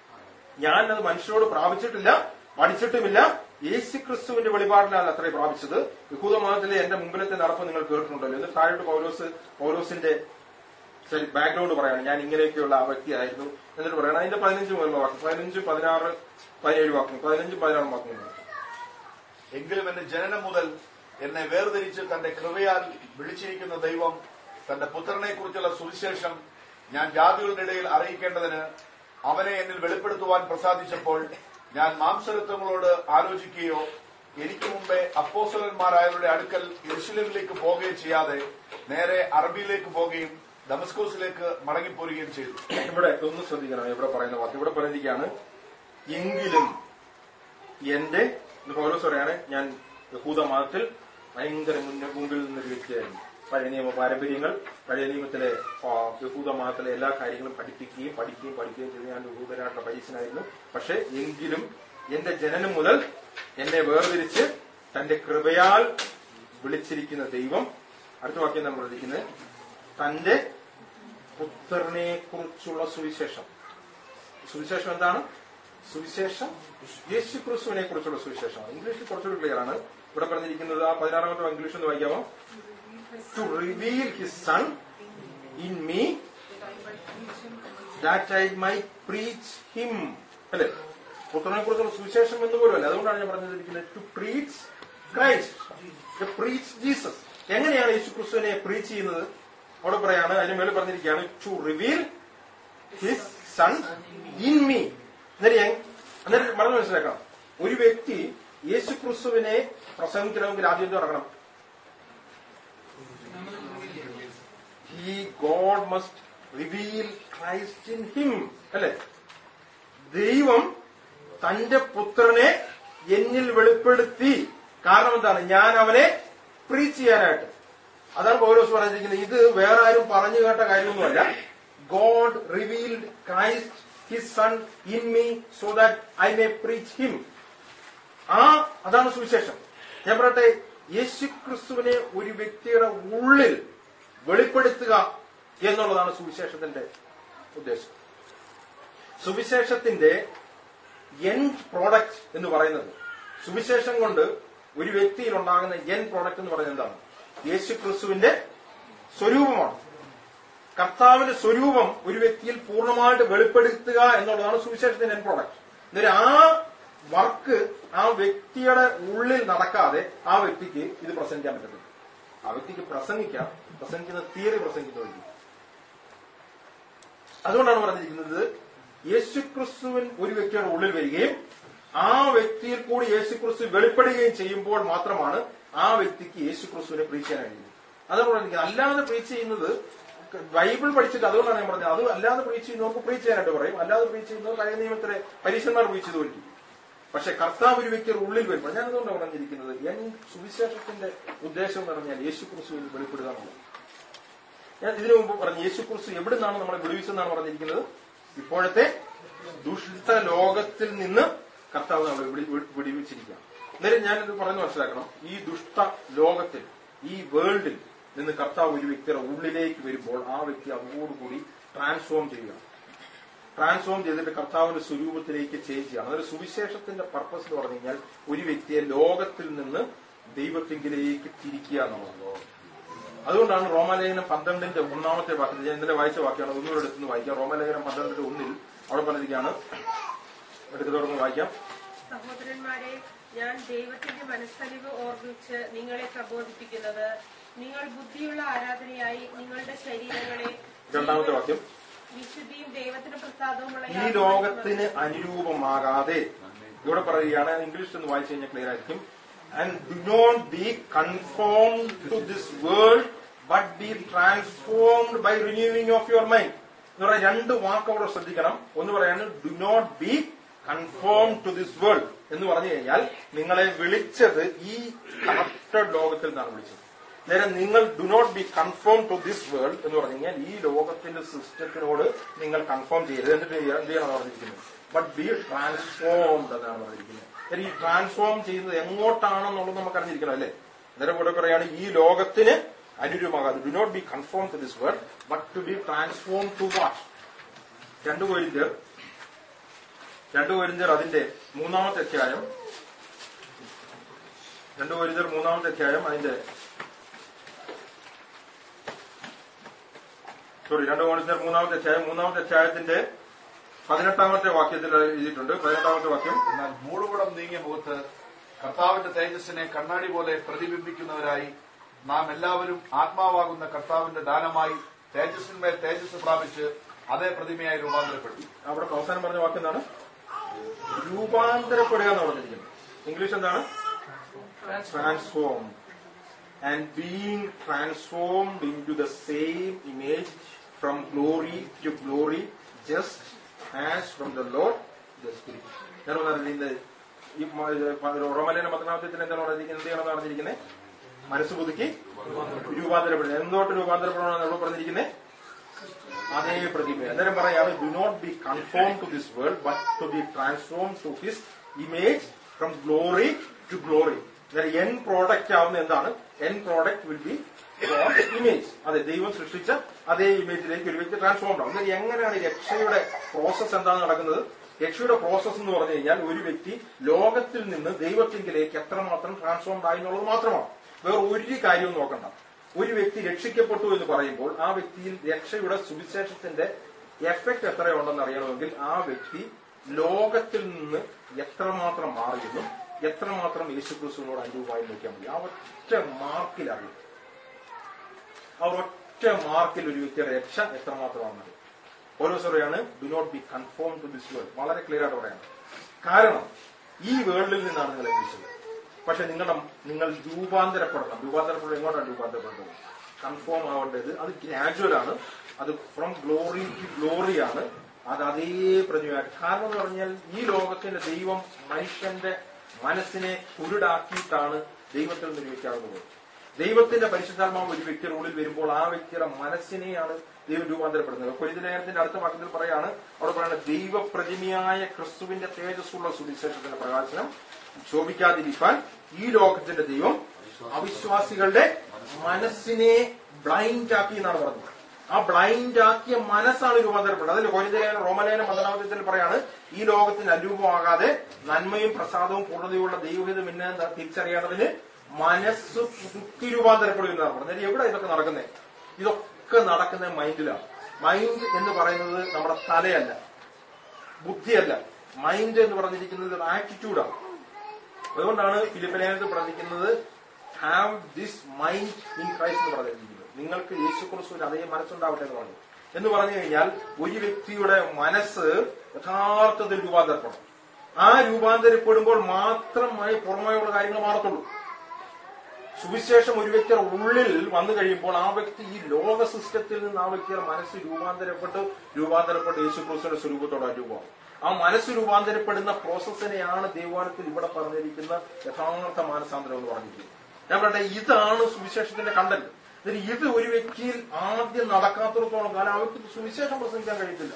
ഞാൻ അത് മനുഷ്യരോട് പ്രാപിച്ചിട്ടില്ല പഠിച്ചിട്ടുമില്ല യേശു ക്രിസ്തുവിന്റെ വെളിപാടിലാണ് അത്രേ പ്രാപിച്ചത് യഹൂദ മതത്തിലെ എന്റെ മുമ്പിലത്തെ നടപ്പ് നിങ്ങൾ കേട്ടിട്ടുണ്ടല്ലോ എന്നിട്ട് താഴോട്ട് പൗലോസ് പൗലോസിന്റെ ശരി ബാക്ക്ഗ്രൗണ്ട് പറയാണ് ഞാൻ ഇങ്ങനെയൊക്കെയുള്ള ആ വ്യക്തിയായിരുന്നു എന്നിട്ട് പറയണം അതിന്റെ പതിനഞ്ച് മുതലുള്ള വാക്യം പതിനഞ്ച് പതിനാറ് പതിനേഴ് വാക്യം പതിനഞ്ചും പതിനാറും വാക്യങ്ങൾ എങ്കിലും എന്റെ ജനനം മുതൽ എന്നെ വേർതിരിച്ച് തന്റെ കൃപയാൽ വിളിച്ചിരിക്കുന്ന ദൈവം തന്റെ പുത്രനെ കുറിച്ചുള്ള സുവിശേഷം ഞാൻ ജാതികളുടെ ഇടയിൽ അറിയിക്കേണ്ടതിന് അവനെ എന്നിൽ വെളിപ്പെടുത്തുവാൻ പ്രസാദിച്ചപ്പോൾ ഞാൻ മാംസരത്വങ്ങളോട് ആലോചിക്കുകയോ എനിക്ക് മുമ്പേ അപ്പോസലന്മാരായവരുടെ അടുക്കൽ യെരുശലേമിലേക്ക് പോവുകയും ചെയ്യാതെ നേരെ അറബിയിലേക്ക് പോവുകയും ദമസ്കോസിലേക്ക് മടങ്ങിപ്പോരുകയും ചെയ്തു ഇവിടെ ഒന്ന് ശ്രദ്ധിക്കണം ഇവിടെ പറയുന്ന വാക്യം ഇവിടെ പറഞ്ഞിരിക്കുകയാണ് എങ്കിലും എന്റെ ഇത് പൗലോസ് പറയാണ് ഞാൻ യഹൂദ മതത്തിൽ ഭയങ്കര മുന്ന മുമ്പിൽ നിന്നൊരു വ്യക്തിയായിരുന്നു പഴയ നിയമ പാരമ്പര്യങ്ങൾ പഴയ നിയമത്തിലെ ആ, യഹൂദ മതത്തിലെ എല്ലാ കാര്യങ്ങളും പഠിപ്പിക്കുകയും പഠിക്കുകയും പഠിക്കുകയും ചെയ്ത് ഞാൻ യഹൂദനായിട്ടുള്ള പരീക്ഷനായിരുന്നു പക്ഷെ എങ്കിലും എന്റെ ജനനം മുതൽ എന്നെ വേർതിരിച്ച് തന്റെ കൃപയാൽ വിളിച്ചിരിക്കുന്ന ദൈവം അടുത്ത വാക്യം നമ്മൾ വിളിക്കുന്നത് തന്റെ പുത്രനെ കുറിച്ചുള്ള സുവിശേഷം സുവിശേഷം എന്താണ് സുവിശേഷം യേശു ക്രിസ്തുവിനെ കുറിച്ചുള്ള സുവിശേഷം ഇംഗ്ലീഷിൽ കുറച്ചുകൂടി ക്ലിയർ ആണ് ഇവിടെ പറഞ്ഞിരിക്കുന്നത് ആ പതിനാറാമത്തെ ഇംഗ്ലീഷ് ഒന്ന് വായിക്കാമോ to reveal his son in me that I may preach him അല്ലെ പുത്രനെ കുറിച്ചുള്ള സുവിശേഷം എന്ന് പോലും അല്ല അതുകൊണ്ടാണ് ഞാൻ പറഞ്ഞിരിക്കുന്നത് to preach Christ preach Jesus എങ്ങനെയാണ് യേശു ക്രിസ്തുവിനെ പ്രീച്ച് ചെയ്യുന്നത് അവിടെ പറയാണ് അതിന് മേളിൽ പറഞ്ഞിരിക്കുകയാണ് to reveal his son in me അന്നേരം ഞാൻ- അന്നേരം മറന്നു മനസ്സിലാക്കണം ഒരു വ്യക്തി യേശു ക്രിസ്തുവിനെ പ്രസംഗിക്കണമെങ്കിൽ ആദ്യം എന്ത് നടക്കണം he God must reveal Christ in him അല്ലെ ദൈവം തന്റെ പുത്രനെ എന്നിൽ വെളിപ്പെടുത്തി കാരണം എന്താണ് ഞാൻ അവനെ പ്രീച്ച് ചെയ്യാനായിട്ട് അതാണ് പൗലോസ് പറഞ്ഞിരിക്കുന്നത് ഇത് വേറെ ആരും പറഞ്ഞു കേട്ട കാര്യമൊന്നുമല്ല God revealed Christ his son in me so that I may preach him ആ അതാണ് സുവിശേഷം ഞാൻ പറയട്ടെ യേശു ക്രിസ്തുവിനെ ഒരു വ്യക്തിയുടെ ഉള്ളിൽ വെളിപ്പെടുത്തുക എന്നുള്ളതാണ് സുവിശേഷത്തിന്റെ ഉദ്ദേശം സുവിശേഷത്തിന്റെ എൻ പ്രോഡക്റ്റ് എന്ന് പറയുന്നത് സുവിശേഷം കൊണ്ട് ഒരു വ്യക്തിയിൽ ഉണ്ടാകുന്ന എൻ പ്രോഡക്റ്റ് എന്ന് പറയുന്നത് എന്താണ് യേശു ക്രിസ്തുവിന്റെ സ്വരൂപമാണ് കർത്താവിന്റെ സ്വരൂപം ഒരു വ്യക്തിയിൽ പൂർണ്ണമായിട്ട് വെളിപ്പെടുത്തുക എന്നുള്ളതാണ് സുവിശേഷത്തിന്റെ എൻ പ്രോഡക്റ്റ് എന്നിട്ട് ആ വർക്ക് ആ വ്യക്തിയുടെ ഉള്ളിൽ നടക്കാതെ ആ വ്യക്തിക്ക് ഇത് പ്രസംഗിക്കാൻ പറ്റത്തില്ല ആ വ്യക്തിക്ക് പ്രസംഗിക്കാം പ്രസംഗിക്കുന്ന തിയറി പ്രസംഗിക്കുന്നതായിരിക്കും അതുകൊണ്ടാണ് പറഞ്ഞിരിക്കുന്നത് യേശുക്രിസ്തുവിൻ ഒരു വ്യക്തിയുടെ ഉള്ളിൽ വരികയും ആ വ്യക്തിയിൽ കൂടി യേശുക്രിസ്തു വെളിപ്പെടുകയും ചെയ്യുമ്പോൾ മാത്രമാണ് ആ വ്യക്തിക്ക് യേശുക്രിസ്തുവിനെ പ്രീച്ച് ചെയ്യാൻ കഴിയുന്നത് അതാണ് പറഞ്ഞിരിക്കുന്നത് അല്ലാതെ പ്രീച്ച് ചെയ്യുന്നത് ബൈബിൾ പഠിച്ചിട്ട് അതുകൊണ്ടാണ് ഞാൻ പറഞ്ഞത് അത് അല്ലാതെ പ്രീച്ച് ചെയ്യുന്നവർക്ക് പ്രീച്ച് ചെയ്യാനായിട്ട് പറയും അല്ലാതെ പ്രീച്ച് ചെയ്യുന്നവർ പഴയ നിയമത്തിലെ പരീക്ഷന്മാർ പ്രീച്ച് ചെയ്തുകൊണ്ടിരിക്കും പക്ഷെ കർത്താവ് ഒരു വ്യക്തിയുടെ ഉള്ളിൽ വരുമ്പോൾ ഞാൻ അതുകൊണ്ടാണ് പറഞ്ഞിരിക്കുന്നത് എൻ സുവിശേഷത്തിന്റെ ഉദ്ദേശം എന്ന് പറഞ്ഞാൽ യേശുക്രിസ്തുവിൽ വെളിപ്പെടുക എന്നുള്ളത് ഞാൻ ഇതിനു മുമ്പ് പറഞ്ഞു യേശുക്രിസ്തു എവിടെ നിന്നാണ് നമ്മളെ വിടുവിച്ചെന്നാണ് പറഞ്ഞിരിക്കുന്നത് ഇപ്പോഴത്തെ ദുഷിത ലോകത്തിൽ നിന്ന് കർത്താവ് നമ്മളെ വിടി- വിടി- വിടുവിച്ചിരിക്കുക അന്നേരം ഞാനിത് പറഞ്ഞു മനസ്സിലാക്കണം ഈ ദുഷ്ട ലോകത്തിൽ ഈ വേൾഡിൽ നിന്ന് കർത്താവ് ഒരു വ്യക്തിയുടെ ഉള്ളിലേക്ക് വരുമ്പോൾ ആ വ്യക്തി അതോടുകൂടി ട്രാൻസ്ഫോം ചെയ്യുക ട്രാൻസ്ഫോം ചെയ്തിട്ട് കർത്താവിന്റെ സ്വരൂപത്തിലേക്ക് ചേഞ്ച് ചെയ്യണം അതൊരു സുവിശേഷത്തിന്റെ പർപ്പസ് എന്ന് പറഞ്ഞു കഴിഞ്ഞാൽ ഒരു വ്യക്തിയെ ലോകത്തിൽ നിന്ന് ദൈവത്തിങ്കിലേക്ക് തിരിക്കുക എന്നുള്ളത് അതുകൊണ്ടാണ് റോമാലേഖനം പന്ത്രണ്ടിന്റെ ഒന്നാമത്തെ വാക്യം ഞാൻ ഇന്നലെ വായിച്ച വാക്യമാണ് ഒന്നുകൂടെ എടുത്തുനിന്ന് വായിക്കാം റോമാലേഖനം പന്ത്രണ്ടിന്റെ ഒന്നിൽ അവിടെ പറഞ്ഞിരിക്കുകയാണ് എടുത്തു തുടർന്ന് വായിക്കാം സഹോദരന്മാരെ ഞാൻ ദൈവത്തിന്റെ മനസ്സലിവ് ഓർമ്മിച്ച് നിങ്ങളെ പ്രബോധിപ്പിക്കുന്നത് നിങ്ങൾ ബുദ്ധിയുള്ള ആരാധനയായി നിങ്ങളുടെ ശരീരങ്ങളെ രണ്ടാമത്തെ വാക്യം വിശുദ്ധിയും ദൈവത്തിന് പ്രസാദവുമുള്ള ഈ യാതൊരു ലോകത്തിന് അനുരൂപമാകാതെ ഇവിടെ പറയുകയാണ് ഇംഗ്ലീഷ് ഒന്ന് വായിച്ചു കഴിഞ്ഞാൽ ക്ലിയർ ആയിരിക്കും and do not be conform to this world but be transformed by renewing of your mind എന്ന് പറഞ്ഞാൽ രണ്ട് വാക്ക് അവിടെ ശ്രദ്ധിക്കണം ഒന്ന് പറയാണ് do not be conform to this world എന്ന് പറഞ്ഞു കഴിഞ്ഞാൽ നിങ്ങളെ വിളിച്ചത് ഈ കറക്റ്റഡ് ലോകത്തിൽ നിന്നാണ് വിളിച്ചത് നേരം നിങ്ങൾ do not be conform to this world എന്ന് പറഞ്ഞു കഴിഞ്ഞാൽ ഈ ലോകത്തിന്റെ സിസ്റ്റത്തിനോട് നിങ്ങൾ കൺഫേം ചെയ്യരുത് എന്നിട്ട് ചെയ്യ- എന്ത് ചെയ്യണം പറഞ്ഞിരിക്കുന്നത് ബട്ട് ബി ട്രാൻസ്ഫോംഡ് എന്നാണ് പറഞ്ഞിരിക്കുന്നത് നേരം ഈ ട്രാൻസ്ഫോം ചെയ്യുന്നത് എങ്ങോട്ടാണെന്നുള്ളത് നമുക്ക് അറിഞ്ഞിരിക്കണം അല്ലേ നേരം കൂടെ പറയാണ് ഈ ലോകത്തിന് അനുരൂപമാകാതെ do not be conform to this world but to be transform to what രണ്ടു കോരിന്ത്യർ രണ്ടു കോരിന്ത്യർ അതിന്റെ മൂന്നാമത്തെ അധ്യായം രണ്ടു കോരിന്ത്യർ മൂന്നാമത്തെ അധ്യായം അതിന്റെ സോറി രണ്ടു കോരിന്ത്യർ മൂന്നാമത്തെ അധ്യായം മൂന്നാമത്തെ അധ്യായത്തിന്റെ പതിനെട്ടാമത്തെ വാക്യത്തിൽ എഴുതിയിട്ടുണ്ട് പതിനെട്ടാമത്തെ വാക്യം എന്നാൽ മൂടുപടം നീങ്ങിയ മുഖത്ത് കർത്താവിന്റെ തേജസ്സിനെ കണ്ണാടി പോലെ പ്രതിബിംബിക്കുന്നവരായി നാം എല്ലാവരും ആത്മാവാകുന്ന കർത്താവിന്റെ ദാനമായി തേജസ്സിന്മേൽ തേജസ് പ്രാപിച്ച് അതേ പ്രതിമയായി രൂപാന്തരപ്പെട്ടു അവിടെ അവസാനം പറഞ്ഞ വാക്യം എന്താണ് രൂപാന്തരപ്പെടുക എന്ന് പറഞ്ഞിരിക്കുന്നത് ഇംഗ്ലീഷ് എന്താണ് transformed and being transformed into the same image from glory to glory just as from the Lord the Spirit. ഞാൻ പറഞ്ഞിരിക്കുന്നത് ഈ റോമലേന പത്തനാമത്തിൽ എന്താണ് പറഞ്ഞിരിക്കുന്നത് എന്ത് ചെയ്യണമെന്ന് പറഞ്ഞിരിക്കുന്നത് മനസ്സ് പുതുക്കി രൂപാന്തരപ്പെടുന്നത് എന്തോട്ട് രൂപാന്തരപ്പെടണമെന്ന് നമ്മൾ പറഞ്ഞിരിക്കുന്നത് അതേ പ്രതിമ അന്നേരം പറയാണ് do not be conform to this world but to be transform to his image from glory to glory end product ആവുന്ന എന്താണ് end product will be image അതെ ദൈവം സൃഷ്ടിച്ച അതേ ഇമേജിലേക്ക് ഒരു വ്യക്തി ട്രാൻസ്ഫോംഡ് ആവും എന്നാൽ എങ്ങനെയാണ് ഈ രക്ഷയുടെ പ്രോസസ് എന്താണ് നടക്കുന്നത് രക്ഷയുടെ പ്രോസസ് എന്ന് പറഞ്ഞു കഴിഞ്ഞാൽ ഒരു വ്യക്തി ലോകത്തിൽ നിന്ന് ദൈവത്തിങ്കിലേക്ക് എത്രമാത്രം ട്രാൻസ്ഫോംഡ് ആയി എന്നുള്ളത് മാത്രമാണ് വേറെ ഒരു കാര്യവും നോക്കണ്ട ഒരു വ്യക്തി രക്ഷിക്കപ്പെട്ടു എന്ന് പറയുമ്പോൾ ആ വ്യക്തിയിൽ രക്ഷയുടെ സുവിശേഷത്തിന്റെ എഫക്ട് എത്രയുണ്ടെന്ന് അറിയണമെങ്കിൽ ആ വ്യക്തി ലോകത്തിൽ നിന്ന് എത്രമാത്രം മാറിയെന്നും എത്രമാത്രം യേശുക്രിസ്തുവിനോട് അനുരൂപമായി നോക്കിയാൽ മതി ആ ഒറ്റ മാർക്കിൽ അറിയും ആ ഒറ്റ മാർക്കിൽ ഒരു വ്യക്തിയുടെ രക്ഷ എത്രമാത്രമാണെന്നത് ഓരോ പറയാണ് do not be conform to this world വളരെ ക്ലിയർ ആയിട്ട് പറയാണ് കാരണം ഈ വേൾഡിൽ നിന്നാണ് നിങ്ങൾ ലഭിച്ചത് പക്ഷെ നിങ്ങളുടെ നിങ്ങൾ രൂപാന്തരപ്പെടണം രൂപാന്തരപ്പെടണം എങ്ങോട്ടാണ് രൂപാന്തരപ്പെടേണ്ടത് കൺഫോം ആവേണ്ടത് അത് ഗ്രാജുവൽ ആണ് അത് ഫ്രം ഗ്ലോറി ടു ഗ്ലോറി ആണ് അത് അതേ പ്രതിമായിട്ട് കാരണം എന്ന് പറഞ്ഞാൽ ഈ ലോകത്തിന്റെ ദൈവം മനുഷ്യന്റെ മനസ്സിനെ കുരുടാക്കിയിട്ടാണ് ദൈവത്തിൽ നിന്ന് ഒരു വ്യക്തി കടന്നു പോകുന്നത് ദൈവത്തിന്റെ പരിശുദ്ധാത്മാവ് ഒരു വ്യക്തിയുടെ ഉള്ളിൽ വരുമ്പോൾ ആ വ്യക്തിയുടെ മനസ്സിനെയാണ് ദൈവം രൂപാന്തരപ്പെടുന്നത് കൊരിതലേഖനത്തിന്റെ അടുത്ത വാക്യത്തിൽ പറയാണ് അവിടെ പറയുന്നത് ദൈവപ്രതിമയായ ക്രിസ്തുവിന്റെ തേജസ്സുള്ള സുവിശേഷത്തിന്റെ പ്രകാശനം ശോഭിക്കാതിരിക്കാൻ ഈ ലോകത്തിന്റെ ദൈവം അവിശ്വാസികളുടെ മനസ്സിനെ ബ്ലൈൻഡ് ആക്കി എന്നാണ് പറഞ്ഞത് ആ ബ്ലൈൻഡ് ആക്കിയ മനസ്സാണ് രൂപാന്തരപ്പെടുന്നത് അതിൽ കൊരിതലേഖനം റോമലേഖനം പതിനാമത്തിൽ പറയാണ് ഈ ലോകത്തിന് അനുരൂപമാകാതെ നന്മയും പ്രസാദവും പൂർണ്ണതയുള്ള ദൈവഹിതം ഇന്ന തിരിച്ചറിയേണ്ടതിന് മനസ്സ് പുതുക്കി രൂപാന്തരപ്പെടും എന്നാണ് പറഞ്ഞത് എവിടെ ഇതൊക്കെ നടക്കുന്നത് ഇതൊക്കെ നടക്കുന്ന മൈൻഡിലാണ് മൈൻഡ് എന്ന് പറയുന്നത് നമ്മുടെ തലയല്ല ബുദ്ധിയല്ല മൈൻഡ് എന്ന് പറഞ്ഞിരിക്കുന്നത് ഒരു ആറ്റിറ്റ്യൂഡാണ് അതുകൊണ്ടാണ് ഫിലിപ്പലേനത്തിൽ പറഞ്ഞിരിക്കുന്നത് have this mind in Christ എന്ന് പറഞ്ഞിരിക്കുന്നത് നിങ്ങൾക്ക് യേശു ക്രിസ്തുവിന് അതേ മനസ്സുണ്ടാവട്ടെ എന്ന് പറഞ്ഞു എന്ന് പറഞ്ഞു കഴിഞ്ഞാൽ ഒരു വ്യക്തിയുടെ മനസ്സ് യഥാർത്ഥത്തിൽ രൂപാന്തരപ്പെടണം ആ രൂപാന്തരപ്പെടുമ്പോൾ മാത്രമായി പുറമേയുള്ള കാര്യങ്ങൾ മാറത്തുള്ളൂ സുവിശേഷം ഒരു വ്യക്തിയുടെ ഉള്ളിൽ വന്നു കഴിയുമ്പോൾ ആ വ്യക്തി ഈ ലോക സിസ്റ്റത്തിൽ നിന്ന് ആ വ്യക്തിയുടെ മനസ്സ് രൂപാന്തരപ്പെട്ട് രൂപാന്തരപ്പെട്ട് യേശു ക്രിസ്തുവിന്റെ സ്വരൂപത്തോടെ രൂപം ആ മനസ്സ് രൂപാന്തരപ്പെടുന്ന പ്രോസസ്സിനെയാണ് ദൈവാനത്തിൽ ഇവിടെ പറഞ്ഞിരിക്കുന്ന യഥാർത്ഥ മാനസാന്തരം എന്ന് പറഞ്ഞിരിക്കുന്നത് ഞാൻ പറയട്ടെ ഇതാണ് സുവിശേഷത്തിന്റെ കണ്ടന്റ് എന്നിട്ട് ഇത് ഒരു വ്യക്തിയിൽ ആദ്യം നടക്കാത്തിടത്തോളം കാലം ആ വ്യക്തിക്ക് സുവിശേഷം പ്രസംഗിക്കാൻ കഴിയത്തില്ല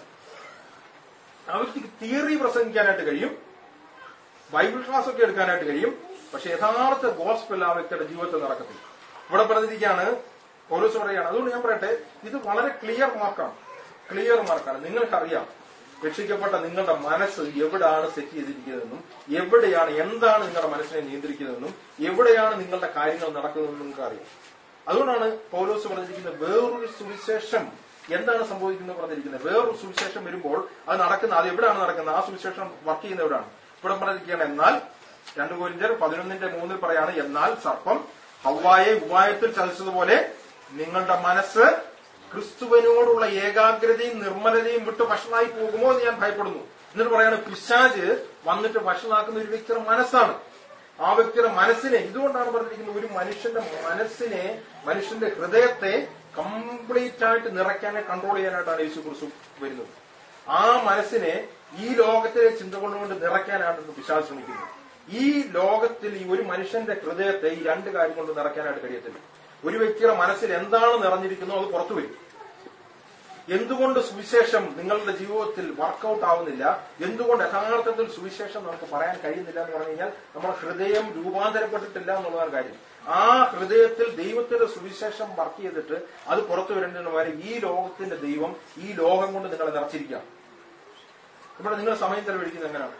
ആ വ്യക്തിക്ക് തിയറി പ്രസംഗിക്കാനായിട്ട് കഴിയും ബൈബിൾ ക്ലാസ് ഒക്കെ എടുക്കാനായിട്ട് കഴിയും പക്ഷെ യഥാർത്ഥ ഗോസ്പൽ ആ വ്യക്തിയുടെ ജീവിതത്തിൽ നടക്കത്തില്ല ഇവിടെ പറഞ്ഞിരിക്കുകയാണ് പോലീസ് പറയുകയാണ് അതുകൊണ്ട് ഞാൻ പറയട്ടെ ഇത് വളരെ ക്ലിയർ മാർക്കാണ് ക്ലിയർ മാർക്കാണ് നിങ്ങൾക്കറിയാം രക്ഷിക്കപ്പെട്ട നിങ്ങളുടെ മനസ്സ് എവിടെയാണ് സെറ്റ് ചെയ്തിരിക്കുന്നതെന്നും എവിടെയാണ് എന്താണ് നിങ്ങളുടെ മനസ്സിനെ നിയന്ത്രിക്കുന്നതെന്നും എവിടെയാണ് നിങ്ങളുടെ കാര്യങ്ങൾ നടക്കുന്നതെന്നും നിങ്ങൾക്ക് അറിയാം അതുകൊണ്ടാണ് പൗലോസ് പറഞ്ഞിരിക്കുന്നത് വേറൊരു സുവിശേഷം എന്താണ് സംഭവിക്കുന്നത് പറഞ്ഞിരിക്കുന്നത് വേറൊരു സുവിശേഷം വരുമ്പോൾ അത് നടക്കുന്ന അത് എവിടെയാണ് നടക്കുന്നത് ആ സുവിശേഷം വർക്ക് ചെയ്യുന്ന എവിടെയാണ് ഇവിടെ പറഞ്ഞിരിക്കുകയാണ് എന്നാൽ രണ്ടു കോരിഞ്ചർ പതിനൊന്നിന്റെ മൂന്നിൽ പറയാണ് എന്നാൽ സർപ്പം ഹവായെ ഉപായത്തിൽ ചതിച്ചതുപോലെ നിങ്ങളുടെ മനസ്സ് ക്രിസ്തുവിനോടുള്ള ഏകാഗ്രതയും നിർമ്മലതയും വിട്ട് വഷളായി പോകുമോ എന്ന് ഞാൻ ഭയപ്പെടുന്നു എന്നിട്ട് പറയാണ് പിശാജ് വന്നിട്ട് വഷളാക്കുന്ന ഒരു വ്യക്തിയുടെ മനസ്സാണ് ആ വ്യക്തിയുടെ മനസ്സിനെ ഇതുകൊണ്ടാണ് പറഞ്ഞിരിക്കുന്നത് ഒരു മനുഷ്യന്റെ മനസ്സിനെ മനുഷ്യന്റെ ഹൃദയത്തെ കംപ്ലീറ്റ് ആയിട്ട് നിറയ്ക്കാനെ കൺട്രോൾ ചെയ്യാനായിട്ടാണ് യേശു ക്രിസ്തു വരുന്നത് ആ മനസ്സിനെ ഈ ലോകത്തിലെ ചിന്തകൾ കൊണ്ട് നിറയ്ക്കാനാണ് പിശാച് ശ്രമിക്കുന്നത് ഈ ലോകത്തിൽ ഈ ഒരു മനുഷ്യന്റെ ഹൃദയത്തെ ഈ രണ്ട് കാര്യം കൊണ്ട് നിറയ്ക്കാനായിട്ട് കഴിയത്തില്ല ഒരു വ്യക്തിയുടെ മനസ്സിൽ എന്താണ് നിറഞ്ഞിരിക്കുന്നോ അത് പുറത്തു വരും എന്തുകൊണ്ട് സുവിശേഷം നിങ്ങളുടെ ജീവിതത്തിൽ വർക്കൗട്ട് ആവുന്നില്ല എന്തുകൊണ്ട് യഥാർത്ഥത്തിൽ സുവിശേഷം നമുക്ക് പറയാൻ കഴിയുന്നില്ല എന്ന് പറഞ്ഞു കഴിഞ്ഞാൽ നമ്മുടെ ഹൃദയം രൂപാന്തരപ്പെട്ടിട്ടില്ല എന്നുള്ളതാണ് കാര്യം ആ ഹൃദയത്തിൽ ദൈവത്തിന്റെ സുവിശേഷം വർക്ക് ചെയ്തിട്ട് അത് പുറത്തു വരേണ്ടതിന് വരെ ഈ ലോകത്തിന്റെ ദൈവം ഈ ലോകം കൊണ്ട് നിങ്ങളെ നിറച്ചിരിക്കാം ഇവിടെ നിങ്ങൾ സമയം ചെലവഴിക്കുന്നത് എങ്ങനെയാണ്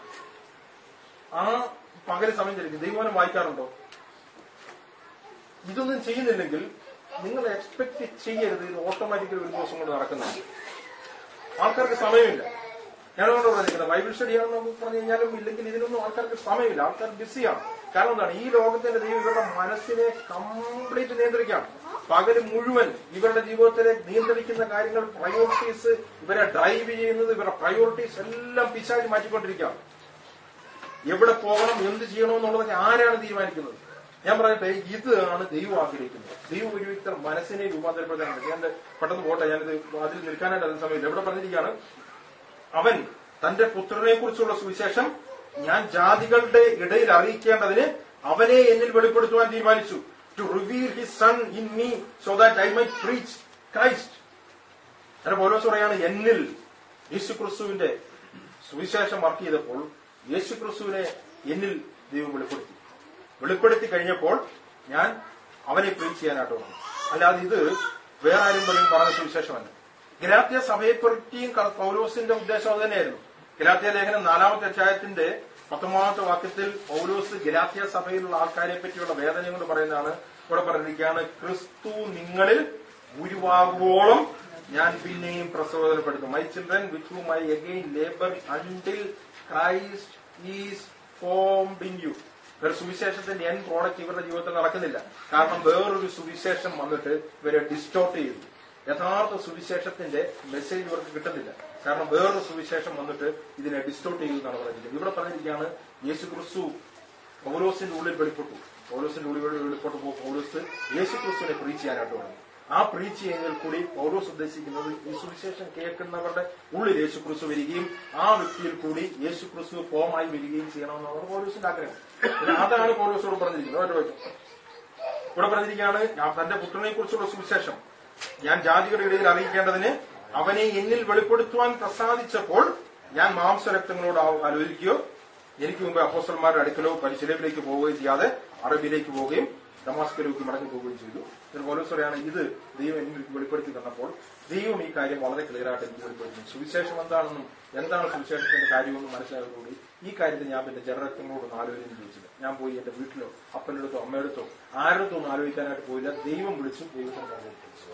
ആ പകല് സമയം ചെലവഴിക്കും ദൈവനം വായിക്കാറുണ്ടോ ഇതൊന്നും ചെയ്യുന്നില്ലെങ്കിൽ നിങ്ങൾ എക്സ്പെക്ട് ചെയ്യരുത് ഇത് ഓട്ടോമാറ്റിക്കലി ഒരു ദിവസം കൊണ്ട് നടക്കുന്നതാണ് ആൾക്കാർക്ക് സമയമില്ല ഞാനോട് പറഞ്ഞിരിക്കുന്നത് ബൈബിൾ സ്റ്റഡി ആണെന്ന് പറഞ്ഞു കഴിഞ്ഞാലും ഇല്ലെങ്കിൽ ഇതിനൊന്നും ആൾക്കാർക്ക് സമയമില്ല ആൾക്കാർ ബിസിയാണ് കാരണം എന്താണ് ഈ ലോകത്തിന്റെ ദൈവം ഇവരുടെ മനസ്സിനെ കംപ്ലീറ്റ് നിയന്ത്രിക്കുകയാണ് പകല് മുഴുവൻ ഇവരുടെ ജീവിതത്തിലെ നിയന്ത്രിക്കുന്ന കാര്യങ്ങൾ പ്രയോറിറ്റീസ് ഇവരെ ഡ്രൈവ് ചെയ്യുന്നത് ഇവരുടെ പ്രയോറിറ്റീസ് എല്ലാം പിശാചി മാറ്റിക്കൊണ്ടിരിക്കുകയാണ് എവിടെ പോകണം എന്ത് ചെയ്യണമെന്നുള്ളതൊക്കെ ആരാണ് തീരുമാനിക്കുന്നത് ഞാൻ പറയട്ടെ ഇതാണ് ദൈവം ആഗ്രഹിക്കുന്നത് ദൈവം ഒരു വ്യക്തി മനസ്സിനെ രൂപാന്തരപ്പെടുത്താനുണ്ട് ഞാൻ പെട്ടെന്ന് പോട്ടെ ഞാനിത് അതിൽ നിൽക്കാനായിട്ട് അതിന് സമയത്ത് എവിടെ പറഞ്ഞിരിക്കുകയാണ് അവൻ തന്റെ പുത്രനെ കുറിച്ചുള്ള സുവിശേഷം ഞാൻ ജാതികളുടെ ഇടയിൽ അറിയിക്കേണ്ടതിന് അവനെ എന്നിൽ വെളിപ്പെടുത്തുവാൻ തീരുമാനിച്ചു to reveal his son in me so that I may preach Christ അങ്ങനെ പോലോസ് പറയാണ് എന്നിൽ യേശു ക്രിസ്തുവിന്റെ സുവിശേഷം വർക്ക് ചെയ്തപ്പോൾ യേശു ക്രിസ്തുവിനെ എന്നിൽ ദൈവം വെളിപ്പെടുത്തി വെളിപ്പെടുത്തി കഴിഞ്ഞപ്പോൾ ഞാൻ അവനെ പ്രീച്ച് ചെയ്യാനായിട്ട് വന്നു അല്ലാതെ ഇത് വേറെ ആരും പോലും പറഞ്ഞ സുവിശേഷമല്ല ഗലാത്യ സഭയെപ്പറ്റിയും ക- പൗലോസിന്റെ ഉദ്ദേശം അത് തന്നെയായിരുന്നു ഗലാത്യ ലേഖനം നാലാമത്തെ അധ്യായത്തിന്റെ പത്തൊമ്പതാമത്തെ വാക്യത്തിൽ പൗലോസ് ഗലാത്യ സഭയിലുള്ള ആൾക്കാരെ പറ്റിയുള്ള വേദന കൊണ്ട് പറയുന്നതാണ് ഇവിടെ പറഞ്ഞിരിക്കുകയാണ് ക്രിസ്തു നിങ്ങളിൽ ഗുരുവാകുവോളം ഞാൻ പിന്നെയും പ്രസവോദനപ്പെടുത്തും my children with whom I again labour until Christ is formed in you ഒരു സുവിശേഷത്തിന്റെ എൻ പ്രോഡക്റ്റ് ഇവരുടെ ജീവിതത്തിൽ നടക്കുന്നില്ല കാരണം വേറൊരു സുവിശേഷം വന്നിട്ട് ഇവരെ ഡിസ്റ്റോർട്ട് ചെയ്തു യഥാർത്ഥ സുവിശേഷത്തിന്റെ മെസ്സേജ് ഇവർക്ക് കിട്ടുന്നില്ല കാരണം വേറൊരു സുവിശേഷം വന്നിട്ട് ഇതിനെ ഡിസ്റ്റോർട്ട് ചെയ്തു എന്നാണ് പറഞ്ഞിരിക്കുന്നത് ഇവിടെ പറഞ്ഞിരിക്കുകയാണ് യേശു ക്രിസ്തു പൗലോസിന്റെ ഉള്ളിൽ വെളിപ്പെട്ടു പൗലോസിന്റെ ഉള്ളിൽ വെളിപ്പെട്ടപ്പോൾ പൗലോസ് യേശു ക്രിസ്തുവിനെ പ്രീച്ച് ചെയ്യാനായിട്ട് തുടങ്ങി ആ പ്രീച്ച് ചെയ്യുന്നതിൽ കൂടി പൗലോസ് ഉദ്ദേശിക്കുന്നത് ഈ സുവിശേഷം കേൾക്കുന്നവരുടെ ഉള്ളിൽ യേശു ക്രിസ്തു വരികയും ആ വ്യക്തിയിൽ കൂടി യേശു ക്രിസ്തു ഫോമായി വരികയും ചെയ്യണമെന്നാണ് പൗലോസിന്റെ ആഗ്രഹം പിന്നെ അതാണ് പൗലോസോട് പറഞ്ഞിരിക്കുന്നത് അവരുടെ വായിച്ചു. ഇവിടെ പറഞ്ഞിരിക്കുകയാണ് ഞാൻ തന്റെ പുത്രനെ കുറിച്ചുള്ള സുവിശേഷം ഞാൻ ജാതികളുടെ ഇടയിൽ അറിയിക്കേണ്ടതിന് അവനെ എന്നിൽ വെളിപ്പെടുത്തുവാൻ പ്രസാദിച്ചപ്പോൾ ഞാൻ മാംസരക്തങ്ങളോട് ആ- ആലോചിക്കുകയോ എനിക്ക് മുമ്പ് അപ്പോസ്റ്റന്മാരുടെ അടുക്കലോ പരിശീലനത്തിലേക്ക് പോവുകയും ചെയ്യാതെ അറബിയിലേക്ക് പോവുകയും ഡമാസ്കലേക്ക് മടങ്ങി പോവുകയും ചെയ്തു എന്നിട്ട് പോലീസ് പറയാണ് ഇത് ദൈവം എന്നിൽ വെളിപ്പെടുത്തി തന്നപ്പോൾ ദൈവം ഈ കാര്യം വളരെ ക്ലിയർ ആയിട്ട് എനിക്ക് വെളിപ്പെടുത്തി സുവിശേഷം എന്താണെന്നും എന്താണ് സുവിശേഷത്തിന്റെ കാര്യമെന്നും മനസ്സിലായതോടുകൂടി ഈ കാര്യത്തിൽ ഞാൻ പിന്നെ ജനരക്തങ്ങളോടൊന്നും ആലോചന ചോദിച്ചില്ല ഞാൻ പോയി എന്റെ വീട്ടിലോ അപ്പൻ്റെ അടുത്തോ അമ്മയുടെ അടുത്തോ ആരുടെ ഒന്നും ആലോചിക്കാനായിട്ട് പോയില്ല ദൈവം വിളിച്ചു ദൈവത്തിന് പങ്കുവെച്ചു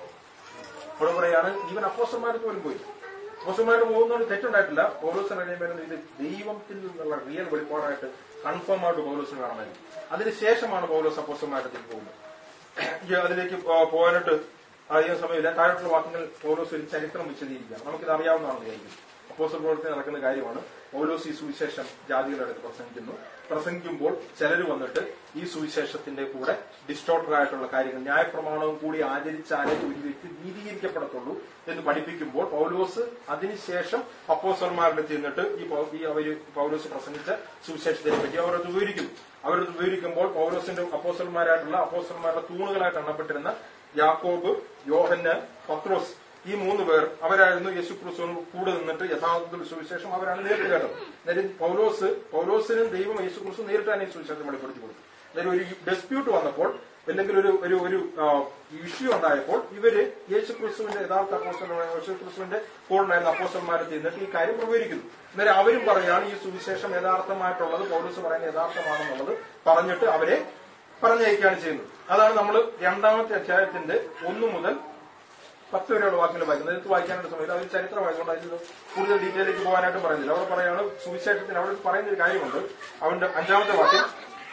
ഇവിടെ പറയാണ് ഈവൻ അപ്പോസ്റ്റന്മാർക്ക് പോലും പോയി അപ്പോസ്റ്റന്മാർക്ക് പോകുന്നതുകൊണ്ട് തെറ്റുണ്ടായിട്ടില്ല പൗലോസിന് കഴിയുമ്പോൾ ഇത് ദൈവത്തിൽ നിന്നുള്ള റിയൽ വെളിപ്പാടായിട്ട് കൺഫേം ആയിട്ട് പൗലോസിന് കാണാമായിരുന്നു അതിനുശേഷമാണ് പൗലോസ് അപ്പോസ്റ്റന്മാരുടെ പോകുന്നത് ഈ അതിലേക്ക് പോ- പോകാനായിട്ട് അധികം സമയമില്ല താഴോട്ടുള്ള വാക്കുകൾ പൗലോസ് ഒരു ചരിത്രം വിശദീകരിക്കാം നമുക്കിത് അറിയാവുന്നതാണെന്ന് വിചാരിക്കും അപ്പോസ്റ്റൽ പ്രവർത്തനം നടക്കുന്ന കാര്യമാണ് പൗലോസ് ഈ സുവിശേഷം ജാതികളുടെ അടുത്ത് പ്രസംഗിക്കുന്നു പ്രസംഗിക്കുമ്പോൾ ചിലർ വന്നിട്ട് ഈ സുവിശേഷത്തിന്റെ കൂടെ ഡിസ്റ്റോർട്ടർ ആയിട്ടുള്ള കാര്യങ്ങൾ ന്യായപ്രമാണവും കൂടി ആചരിച്ചാലേ ഒരു വ്യക്തി നീതീകരിക്കപ്പെടത്തുള്ളൂ എന്ന് പഠിപ്പിക്കുമ്പോൾ പൗലോസ് അതിനുശേഷം അപ്പോസ്റ്റർമാരുടെ ചെന്നിട്ട് ഈ പൗ- ഈ അവര് പൗലോസ് പ്രസംഗിച്ച സുവിശേഷത്തിനെ പറ്റി അവർ അത് വിവരിക്കുന്നു അവരത് വിവരിക്കുമ്പോൾ പൗലോസിന്റെ അപ്പോസ്റ്റർമാരായിട്ടുള്ള അപ്പോസ്റ്റർമാരുടെ തൂണുകളായിട്ട് എണ്ണപ്പെട്ടിരുന്ന യാക്കോബ് യോഹന്ന് പത്രോസ് ഈ മൂന്ന് പേർ അവരായിരുന്നു യേശു ക്രിസ്തുവിന് കൂടെ നിന്നിട്ട് യഥാർത്ഥത്തിൽ സുവിശേഷം അവരാണ് നേരിട്ട് കേട്ടത് അന്നേരം പൗലോസ് പൗലോസിനും ദൈവം യേശു ക്രിസ്തു നേരിട്ടാണ് ഈ സുവിശേഷം വെളിപ്പെടുത്തി കൊടുത്തു അന്നേരം ഒരു ഡിസ്പ്യൂട്ട് വന്നപ്പോൾ അല്ലെങ്കിൽ ഒരു ഒരു ഒരു ഇഷ്യൂ ഉണ്ടായപ്പോൾ ഇവര് യേശു ക്രിസ്തുവിന്റെ യഥാർത്ഥ അപ്പോസ്റ്റലമായ യേശു ക്രിസ്തുവിന്റെ കൂടെണ്ടായിരുന്ന അപ്പോസ്റ്റന്മാരെ ചെന്നിട്ട് ഈ കാര്യം പ്രചരിക്കുന്നു അന്നേരം അവരും പറയാണ് ഈ സുവിശേഷം യഥാർത്ഥമായിട്ടുള്ളത് പൗലോസ് പറയുന്ന യഥാർത്ഥമാണെന്നുള്ളത് പറഞ്ഞിട്ട് അവരെ പറഞ്ഞയക്കുകയാണ് ചെയ്യുന്നത് അതാണ് നമ്മൾ രണ്ടാമത്തെ അധ്യായത്തിന്റെ ഒന്നു മുതൽ പത്ത് വരെയുള്ള വാക്കുകൾ വായിക്കുന്നത് എടുത്ത് വായിക്കാനായിട്ട് സമയത്ത് അവർ ചരിത്രമായതുകൊണ്ട് അതിൽ കൂടുതൽ ഡീറ്റെയിലേക്ക് പോകാനായിട്ട് പറയുന്നില്ല അവർ പറയാണ് സുവിശേഷത്തിന് അവിടെ പറയുന്ന ഒരു കാര്യമുണ്ട് അവന്റെ അഞ്ചാമത്തെ വാക്യം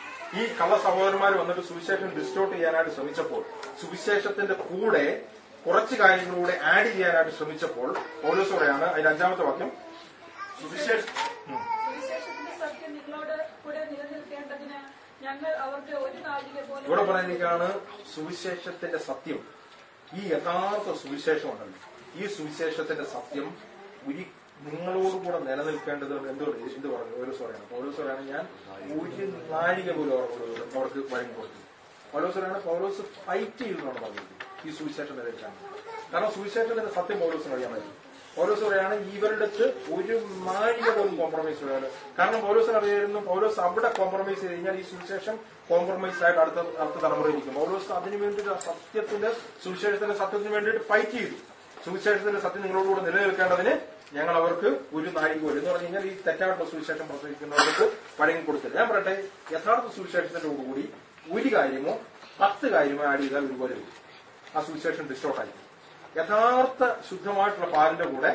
ഈ കള്ള സഹോദരന്മാർ വന്നിട്ട് സുവിശേഷം ഡിസ്റ്റോർട്ട് ചെയ്യാനായിട്ട് ശ്രമിച്ചപ്പോൾ സുവിശേഷത്തിന്റെ കൂടെ കുറച്ച് കാര്യങ്ങളിലൂടെ ആഡ് ചെയ്യാനായിട്ട് ശ്രമിച്ചപ്പോൾ പൗലോസ് പറയാണ് അതിന്റെ അഞ്ചാമത്തെ വാക്യം സുവിശേഷം ഉം. സുവിശേഷത്തിന്റെ സത്യം നിങ്ങളോട് കൂടെ നിലനിൽക്കേണ്ടതിന് ഞങ്ങൾ അവർക്ക് ഒരു നാഴിക ഇവിടെ പോലും പറയുന്നതാണ് സുവിശേഷത്തിന്റെ സത്യം ഈ യഥാർത്ഥ സുവിശേഷം ഉണ്ടല്ലോ ഈ സുവിശേഷത്തിന്റെ സത്യം ഒരു നിങ്ങളോടുകൂടെ നിലനിൽക്കേണ്ടത് എന്തുകൊണ്ട് എന്ത് പറഞ്ഞു ഓരോസ് പറയണം ഓരോസ് പറയാണ് ഞാൻ ഒരു നാഴിക പോലും അവർക്ക് അവർക്ക് വഴങ്ങി കൊടുത്തു പൗലോസ് പറയാണ് പൗലോസ് ഫൈറ്റ് ചെയ്തെന്നാണ് പറഞ്ഞത് ഈ സുവിശേഷം നിലനിൽക്കാൻ കാരണം സുവിശേഷത്തിന്റെ സത്യം പൗലോസിന് അറിയാമായിരുന്നു പൗലോസ് പറയാണ് ഇവരുടെ അടുത്ത് ഒരു നാഴിക പോലും കോംപ്രമൈസ് ചെയ്യാറ് കാരണം പൗലോസിന് അറിയായിരുന്നു പൗലോസ് അവിടെ കോംപ്രമൈസ് ചെയ്ത് കഴിഞ്ഞാൽ ഈ സുവിശേഷം കോംപ്രമൈസ് ആയിട്ട് അടുത്ത അടുത്ത തലമുറയിലിരിക്കും പൗലോസ് അതിനു വേണ്ടിയിട്ട് ആ സത്യത്തിന്റെ സുവിശേഷത്തിന്റെ സത്യത്തിന് വേണ്ടിയിട്ട് ഫൈറ്റ് ചെയ്തു സുവിശേഷത്തിന്റെ സത്യം നിങ്ങളോടുകൂടെ നിലനിൽക്കേണ്ടതിന് ഞങ്ങൾ അവർക്ക് ഒരു നാഴിക പോലും എന്ന് പറഞ്ഞു കഴിഞ്ഞാൽ ഈ തെറ്റായിട്ടുള്ള സുവിശേഷം പ്രസംഗിക്കുന്നവർക്ക് വഴങ്ങി കൊടുത്തില്ല ഞാൻ പറയട്ടെ യഥാർത്ഥ സുവിശേഷത്തിന്റെ കൂടി ഒരു കാര്യമോ പത്ത് കാര്യമോ ആഡ് ചെയ്താൽ ഒരുപോലെ വരും ആ സുവിശേഷം ഡിസ്റ്റോർട്ടായി യഥാർത്ഥ ശുദ്ധമായിട്ടുള്ള പാലിന്റെ കൂടെ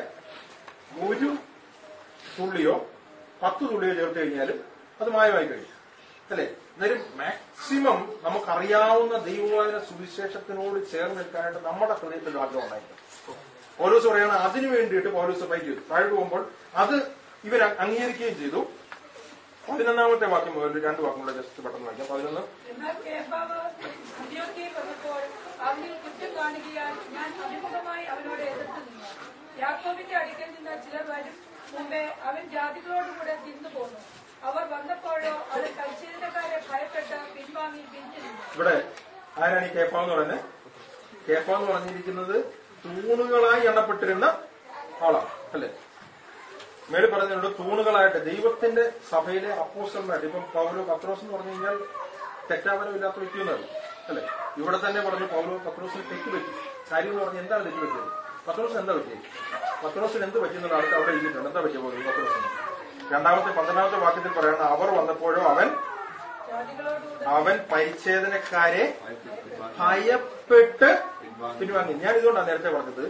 ഒരു തുള്ളിയോ പത്ത് തുള്ളിയോ ചേർത്ത് കഴിഞ്ഞാൽ അത് മായമായി കഴിയും അല്ലേ എന്നാലും മാക്സിമം നമുക്കറിയാവുന്ന ദൈവവാദന സുവിശേഷത്തിനോട് ചേർന്ന് നിൽക്കാനായിട്ട് നമ്മുടെ ഹൃദയത്തിൽ ഒരു ആഗ്രഹം ഉണ്ടായിരുന്നു പൗലോസ് പറയാണ് അതിനു വേണ്ടിയിട്ട് പൗലോസ് ഫൈറ്റ് ചെയ്തു താഴെ പോകുമ്പോൾ അത് ഇവർ അംഗീകരിക്കുകയും ചെയ്തു പതിനൊന്നാമത്തെ വാക്യം മുതൽ രണ്ട് വാക്യം കൂടെ ജസ്റ്റ് പെട്ടെന്ന് വായിക്കാം പതിനൊന്ന് എന്നാൽ കേൾപ്പാവ് അന്ത്യോക്കയിൽ വന്നപ്പോൾ അവനിൽ കുറ്റം കാണുകയാൽ ഞാൻ അഭിമുഖമായി അവനോട് എതിർത്ത് നിന്നു യാക്കോബിന്റെ അടുക്കൽ നിന്ന് ചിലർ വരും മുമ്പേ അവൻ ജാതികളോടുകൂടെ തിന്നു പോന്നു അവർ വന്നപ്പോഴോ അവൻ പരിശീലനക്കാരെ ഭയപ്പെട്ട് പിൻവാങ്ങി പിരിഞ്ഞു നിന്നു ഇവിടെ ആരാണ് ഈ കേപ്പ എന്ന് പറയുന്നത് കേപ്പ എന്ന് പറഞ്ഞിരിക്കുന്നത് തൂണുകളായി എണ്ണപ്പെട്ടിരുന്ന ആളാണ് അല്ലെ മേളിൽ പറഞ്ഞിട്ടുണ്ട് തൂണുകളായിട്ട് ദൈവത്തിന്റെ സഭയിലെ അപ്പോസ്റ്റന്മാർ ഇപ്പം പൗലോ പത്രോസ് എന്ന് പറഞ്ഞു കഴിഞ്ഞാൽ തെറ്റാവരമില്ലാത്ത വ്യക്തിയൊന്നുമല്ല അല്ലെ ഇവിടെ തന്നെ പറഞ്ഞു പൗലോ പത്രോസിന് തെറ്റ് പറ്റി കാര്യം എന്ന് പറഞ്ഞാൽ എന്താണ് തെറ്റ് പറ്റിയത് പത്രോസിന് എന്താ പറ്റിയത് പത്രോസിന് എന്ത് പറ്റിയെന്നുള്ള ആൾക്ക് അവിടെ എഴുതിയിട്ടുണ്ട് എന്താ പറ്റിയ പോലും പത്രോസിന് രണ്ടാമത്തെ പന്ത്രണ്ടാമത്തെ വാക്യത്തിൽ പറയണം അവർ വന്നപ്പോഴോ അവൻ ജാതികളോടുകൂടെ അവൻ പരിച്ഛേദനക്കാരെ ഭയപ്പെട്ട് പിൻവാങ്ങി ഞാൻ ഇതുകൊണ്ടാണ് നേരത്തെ പറഞ്ഞത്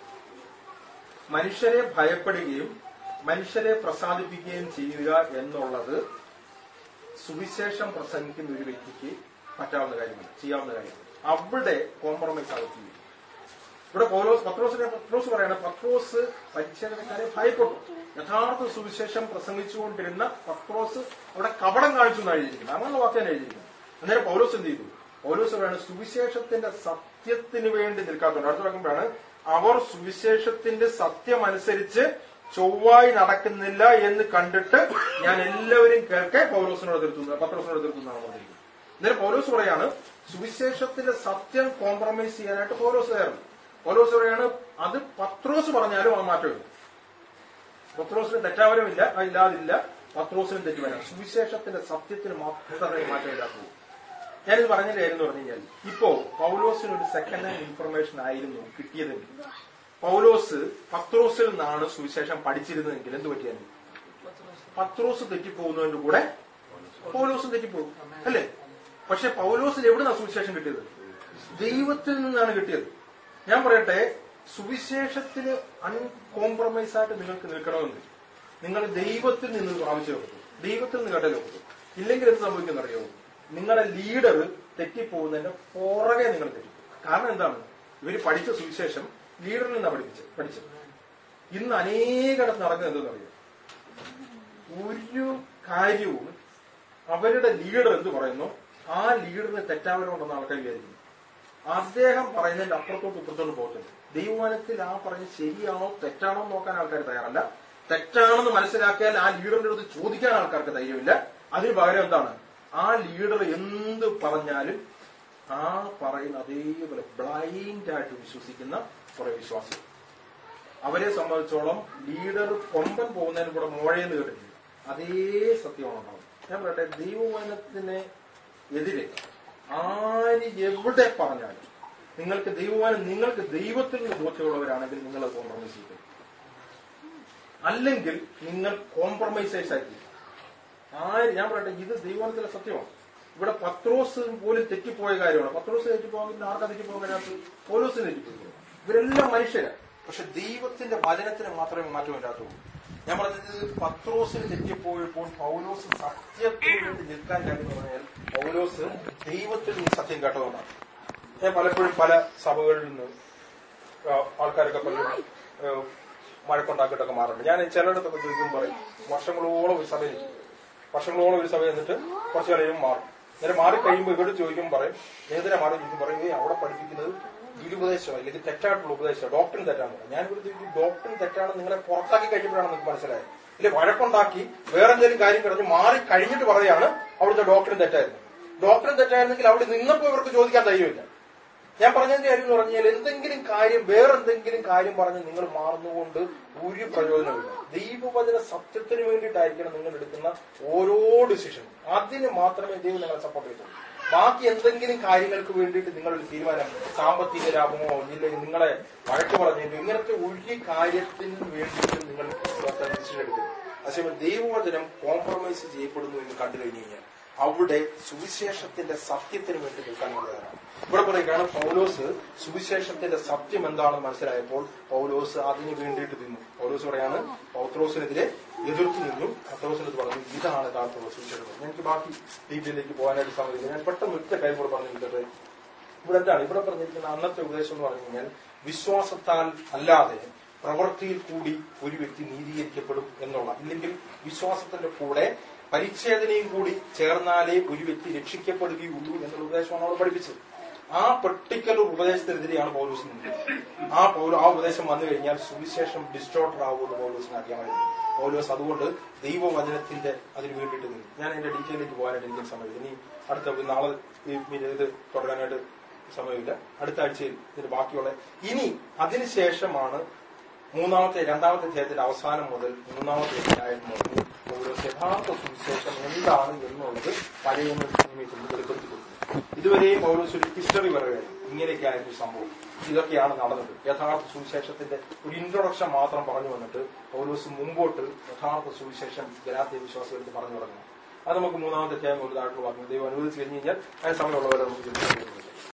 മനുഷ്യരെ ഭയപ്പെടുകയും മനുഷ്യരെ പ്രസാദിപ്പിക്കുകയും ചെയ്യുക എന്നുള്ളത് സുവിശേഷം പ്രസംഗിക്കുന്ന ഒരു വ്യക്തിക്ക് പറ്റാവുന്ന കാര്യമല്ല ചെയ്യാവുന്ന കാര്യമല്ല അവിടെ കോംപ്രമൈസ് ആകത്തില്ല ഇവിടെ പൗലോസ് പത്രോസിനെ പത്രോസ് പറയണ പത്രോസ് പരിച്ഛേദനക്കാരെ ഭയപ്പെട്ടു യഥാർത്ഥ സുവിശേഷം പ്രസംഗിച്ചുകൊണ്ടിരുന്ന പത്രോസ് അവിടെ കപടം കാണിച്ചു എന്നാണ് എഴുതിയിരിക്കുന്നത് അങ്ങനെയുള്ള വാക്യാണ് എഴുതിയിരിക്കുന്നത് അന്നേരം പൗലോസ് എന്ത് ചെയ്തു പൗലോസ് പറയാണ് സുവിശേഷത്തിന്റെ സത്യത്തിന് വേണ്ടി നിൽക്കാത്തുണ്ട് അടുത്ത വാക്കുമ്പോഴാണ് അവർ സുവിശേഷത്തിന്റെ സത്യമനുസരിച്ച് ചൊവ്വായി നടക്കുന്നില്ല എന്ന് കണ്ടിട്ട് ഞാൻ എല്ലാവരും കേൾക്കെ പൗലോസിനോട് എതിർത്തുന്നു പത്രോസിനോട് എതിർത്തുന്നാണ് പറഞ്ഞിരിക്കുന്നത് അന്നേരം പൗലോസ് പറയാണ് സുവിശേഷത്തിന്റെ സത്യം കോംപ്രമൈസ് ചെയ്യാനായിട്ട് പൗലോസ് തയ്യാറുണ്ട് പൗലോസ് പറയാണ് അത് പത്രോസ് പറഞ്ഞാലും ആ മാറ്റമില്ല പത്രോസിന് തെറ്റാവരമില്ല ആ ഇല്ലാതില്ല പത്രോസിനും തെറ്റുവരാം സുവിശേഷത്തിന്റെ സത്യത്തിന് മാത്രമേ മാറ്റമില്ലാത്തുള്ളൂ ഞാനിത് പറഞ്ഞതിന്റെ കാര്യം എന്ന് പറഞ്ഞു കഴിഞ്ഞാൽ ഇപ്പോ പൗലോസിന് ഒരു സെക്കൻഡ് ഹാൻഡ് ഇൻഫർമേഷൻ ആയിരുന്നു കിട്ടിയതെങ്കിൽ പൗലോസ് പത്രോസിൽ നിന്നാണ് സുവിശേഷം പഠിച്ചിരുന്നതെങ്കിൽ എന്ത് പറ്റിയാലും പത്രോസ് തെറ്റിപ്പോകുന്നതിന്റെ കൂടെ പൗലോസും തെറ്റിപ്പോകും അല്ലേ പക്ഷെ പൗലോസിൽ എവിടുന്നാ സുവിശേഷം കിട്ടിയത് ദൈവത്തിൽ നിന്നാണ് കിട്ടിയത് ഞാൻ പറയട്ടെ സുവിശേഷത്തിന് അൺകോംപ്രമൈസ് ആയിട്ട് നിങ്ങൾക്ക് നിൽക്കണമെങ്കിൽ നിങ്ങൾ ദൈവത്തിൽ നിന്ന് പ്രാപിച്ചെടുക്കും ദൈവത്തിൽ നിന്ന് കേട്ടലോക്കും ഇല്ലെങ്കിൽ എന്ത് സംഭവിക്കുന്നറിയോ നിങ്ങളുടെ ലീഡർ തെറ്റിപ്പോകുന്നതിന്റെ പുറകെ നിങ്ങൾ തെറ്റും കാരണം എന്താണ് ഇവര് പഠിച്ച സുവിശേഷം ലീഡറിൽ നിന്നാണ് പഠിപ്പിച്ചത് പഠിച്ചത് ഇന്ന് അനേകടത്ത് നടക്കുന്നത് എന്തെന്നറിയോ ഒരു കാര്യവും അവരുടെ ലീഡർ എന്ത് പറയുന്നു ആ ലീഡറിന് തെറ്റാവരമുണ്ടെന്ന് ആൾക്കാർ വിചാരിക്കുന്നു അദ്ദേഹം പറയുന്നതിന്റെ അപ്പുറത്തോട്ട് ഇപ്പുറത്തോട്ട് പോകത്തില്ല ദൈവമാനത്തിൽ ആ പറഞ്ഞ് ശരിയാണോ തെറ്റാണോ എന്ന് നോക്കാൻ ആൾക്കാർ തയ്യാറല്ല തെറ്റാണെന്ന് മനസ്സിലാക്കിയാൽ ആ ലീഡറിന്റെ അടുത്ത് ചോദിക്കാൻ ആൾക്കാർക്ക് ധൈര്യമില്ല അതിന് പകരം എന്താണ് ആ ലീഡർ എന്ത് പറഞ്ഞാലും ആ പറയുന്ന അതേപോലെ ബ്ലൈൻഡ് ആയിട്ട് വിശ്വസിക്കുന്ന കുറെ വിശ്വാസികൾ അവരെ സംബന്ധിച്ചോളം ലീഡർ കൊമ്പൻ പോകുന്നതിന് കൂടെ മോഴയെന്ന് കേട്ടിട്ടില്ല അതേ സത്യമാണ് ഉണ്ടാവും ഞാൻ പറയട്ടെ ദൈവവചനത്തിന് എതിരെ ആര് എവിടെ പറഞ്ഞാലും നിങ്ങൾക്ക് ദൈവവാനം നിങ്ങൾക്ക് ദൈവത്തിൽ നിന്ന് ബോധ്യമുള്ളവരാണെങ്കിൽ നിങ്ങൾ അത് കോംപ്രമൈസ് ചെയ്യും അല്ലെങ്കിൽ നിങ്ങൾ കോംപ്രമൈസേഴ്സ് ആക്കി ആര് ഞാൻ പറയട്ടെ ഇത് ദൈവവാനത്തിലെ സത്യമാണ് ഇവിടെ പത്രോസ് പോലും തെറ്റിപ്പോയ കാര്യമാണ് പത്രോസ് തെറ്റിപ്പോകാൻ പിന്നെ ആർക്കാ തെറ്റിപ്പോകാൻ കഴിയാത്ത പോലോസ് തെറ്റിപ്പോയി ഇവരെല്ലാം മനുഷ്യരാണ് പക്ഷെ ദൈവത്തിന്റെ വചനത്തിന് മാത്രമേ മാറ്റമില്ലാത്തുള്ളൂ ഞാൻ പറഞ്ഞത് പത്രോസിന് തെറ്റിപ്പോയപ്പോൾ പൗലോസ് സത്യത്തിന് വേണ്ടി നിൽക്കാൻ കാര്യം എന്ന് പറഞ്ഞാൽ പൗലോസ് ദൈവത്തിൽ നിന്ന് സത്യം കേട്ടതുകൊണ്ടാണ് ഞാൻ പലപ്പോഴും പല സഭകളിൽ നിന്ന് ആ, ആൾക്കാരൊക്കെ പലരും ആ, മഴക്കുണ്ടാക്കിയിട്ടൊക്കെ മാറുന്നുണ്ട് ഞാൻ ചിലയിടത്തൊക്കെ ചോദിക്കുമ്പോൾ പറയും വർഷങ്ങളോളം ഒരു സഭയിൽ ഇരിക്കും. വർഷങ്ങളോളം ഒരു സഭ എന്നിട്ട് കുറച്ച് കഴിയുമ്പോൾ മാറും നേരെ മാറി കഴിയുമ്പോൾ ഇവിടെ ചോദിക്കുമ്പോൾ പറയും ഏതിനെ മാറി ചോദിക്കും പറയും "ഏയ് അവിടെ പഠിപ്പിക്കുന്നത് ദുരുപദേശം അല്ലെങ്കിൽ തെറ്റായിട്ടുള്ള ഉപദേശം ഡോക്ടറിന് തെറ്റാണ് പറയും ഞാൻ ഇവിടെ ചോദിക്കും ഡോക്ടറിന് തെറ്റാണ് നിങ്ങളെ പുറത്താക്കി കഴിഞ്ഞപ്പോഴാണ് നിങ്ങൾക്ക് മനസ്സിലായത് ഇല്ല വഴക്കുണ്ടാക്കി വേറെ എന്തെങ്കിലും കാര്യം കിടന്ന് മാറി കഴിഞ്ഞിട്ട് പറയാണ് അവിടുത്തെ ഡോക്ടറിന് തെറ്റായിരുന്നു ഡോക്ടറിന് തെറ്റായിരുന്നെങ്കിൽ അവിടെ നിന്നപ്പോ ഇവർക്ക് ചോദിക്കാൻ ധൈര്യമില്ല ഞാൻ പറഞ്ഞതിന്റെ കാര്യം എന്ന് പറഞ്ഞാൽ എന്തെങ്കിലും കാര്യം വേറെന്തെങ്കിലും കാര്യം പറഞ്ഞ് നിങ്ങൾ മാറുന്നതുകൊണ്ട് ഒരു പ്രയോജനമില്ല ദൈവവചന സത്യത്തിന് വേണ്ടിയിട്ടായിരിക്കണം നിങ്ങൾ എടുക്കുന്ന ഓരോ ഡിസിഷനും അതിന് മാത്രമേ ദൈവം നിങ്ങളെ സപ്പോർട്ട് ചെയ്തുള്ളൂ ബാക്കി എന്തെങ്കിലും കാര്യങ്ങൾക്ക് വേണ്ടിയിട്ട് നിങ്ങളൊരു തീരുമാനം സാമ്പത്തിക ലാഭമോ ഇല്ലെങ്കിൽ നിങ്ങളെ വഴക്ക് പറഞ്ഞിട്ടോ ഇങ്ങനത്തെ ഒരു കാര്യത്തിന് വേണ്ടിയിട്ട് നിങ്ങൾ ഡിസിഷൻ എടുക്കരുത് അതേസമയം ദൈവവചനം കോംപ്രമൈസ് ചെയ്യപ്പെടുന്നു എന്ന് കണ്ടു കഴിഞ്ഞു കഴിഞ്ഞാൽ അവിടെ സുവിശേഷത്തിന്റെ സത്യത്തിന് വേണ്ടി നിൽക്കാൻ തയ്യാറാണ് ഇവിടെ പറയുകയാണ് പൗലോസ് സുവിശേഷത്തിന്റെ സത്യം എന്താണെന്ന് മനസ്സിലായപ്പോൾ പൗലോസ് അതിന് വേണ്ടിയിട്ട് നിന്നു പൗലോസ് പറയാണ് പൗത്രോസിനെതിരെ എതിർത്ത് നിന്നു പത്രോസിനത് പറഞ്ഞു ഇതാണ് യഥാർത്ഥ സുവിശേഷം എനിക്ക് ബാക്കി ഡീറ്റെയിലേക്ക് പോകാനായിട്ട് സമയമില്ല ഞാൻ പെട്ടെന്ന് ഒറ്റ കാര്യം കൂടെ പറഞ്ഞു നിൽക്കട്ടെ ഇവിടെ എന്താണ് ഇവിടെ പറഞ്ഞിരിക്കുന്ന അന്നത്തെ ഉപദേശം എന്ന് പറഞ്ഞു കഴിഞ്ഞാൽ വിശ്വാസത്താൽ അല്ലാതെ പ്രവൃത്തിയിൽ കൂടി ഒരു വ്യക്തി നീതീകരിക്കപ്പെടും എന്നുള്ള ഇല്ലെങ്കിൽ വിശ്വാസത്തിന്റെ കൂടെ പരിച്ഛേദനയും കൂടി ചേർന്നാലേ ഒരു വ്യക്തി രക്ഷിക്കപ്പെടുകയുള്ളൂ എന്നുള്ള ഉപദേശമാണ് അവിടെ പഠിപ്പിച്ചത് ആ പെർട്ടിക്കുലർ ഉപദേശത്തിനെതിരെയാണ് പൗലൂസ് നിന്നത് ആ പൗല ആ ഉപദേശം വന്നു കഴിഞ്ഞാൽ സുവിശേഷം ഡിസ്റ്റോർട്ടർ ആവുമെന്ന് പൗലൂസിന് അറിയാമായിരുന്നു പൗലോസ് അതുകൊണ്ട് ദൈവവചനത്തിന്റെ അതിന് വേണ്ടിയിട്ട് നിന്നു ഞാൻ എന്റെ ഡീറ്റെയിലേക്ക് പോകാനായിട്ട് എനിക്ക് സമയമില്ല ഇനി അടുത്ത നാളെ ഈ ഇത് തുടരാനായിട്ട് സമയമില്ല അടുത്ത ആഴ്ചയിൽ ഇതിന് ബാക്കിയുള്ള ഇനി അതിനുശേഷമാണ് മൂന്നാമത്തെ രണ്ടാമത്തെ അധ്യായത്തിന്റെ അവസാനം മുതൽ മൂന്നാമത്തെ അധ്യായം മുതൽ പൗലോസ് യഥാർത്ഥ സുവിശേഷം എന്താണ് എന്നുള്ളത് പഴയ നിയമത്തിൽ വെളിപ്പെടുത്തി കൊടുക്കുന്നു ഇതുവരെയും പൗലോസ് ഒരു ഹിസ്റ്ററി പറയുകയാണ് ഇങ്ങനെയൊക്കെ ആയിരുന്നു സംഭവം ഇതൊക്കെയാണ് നടന്നത് യഥാർത്ഥ സുവിശേഷത്തിന്റെ ഒരു ഇൻട്രൊഡക്ഷൻ മാത്രം പറഞ്ഞു വന്നിട്ട് പൗലോസ് മുമ്പോട്ട് യഥാർത്ഥ സുവിശേഷം ഗലാത്യ വിശ്വാസികൾക്ക് പറഞ്ഞു തുടങ്ങണം അത് നമുക്ക് മൂന്നാമത്തെ അധ്യായം ഒരു താഴ്ത്തു പറഞ്ഞു ദൈവം അനുവദിച്ചു കഴിഞ്ഞ് കഴിഞ്ഞാൽ അതിന് സമയമുള്ളവരെ നമുക്ക് ചിന്തിക്കാൻ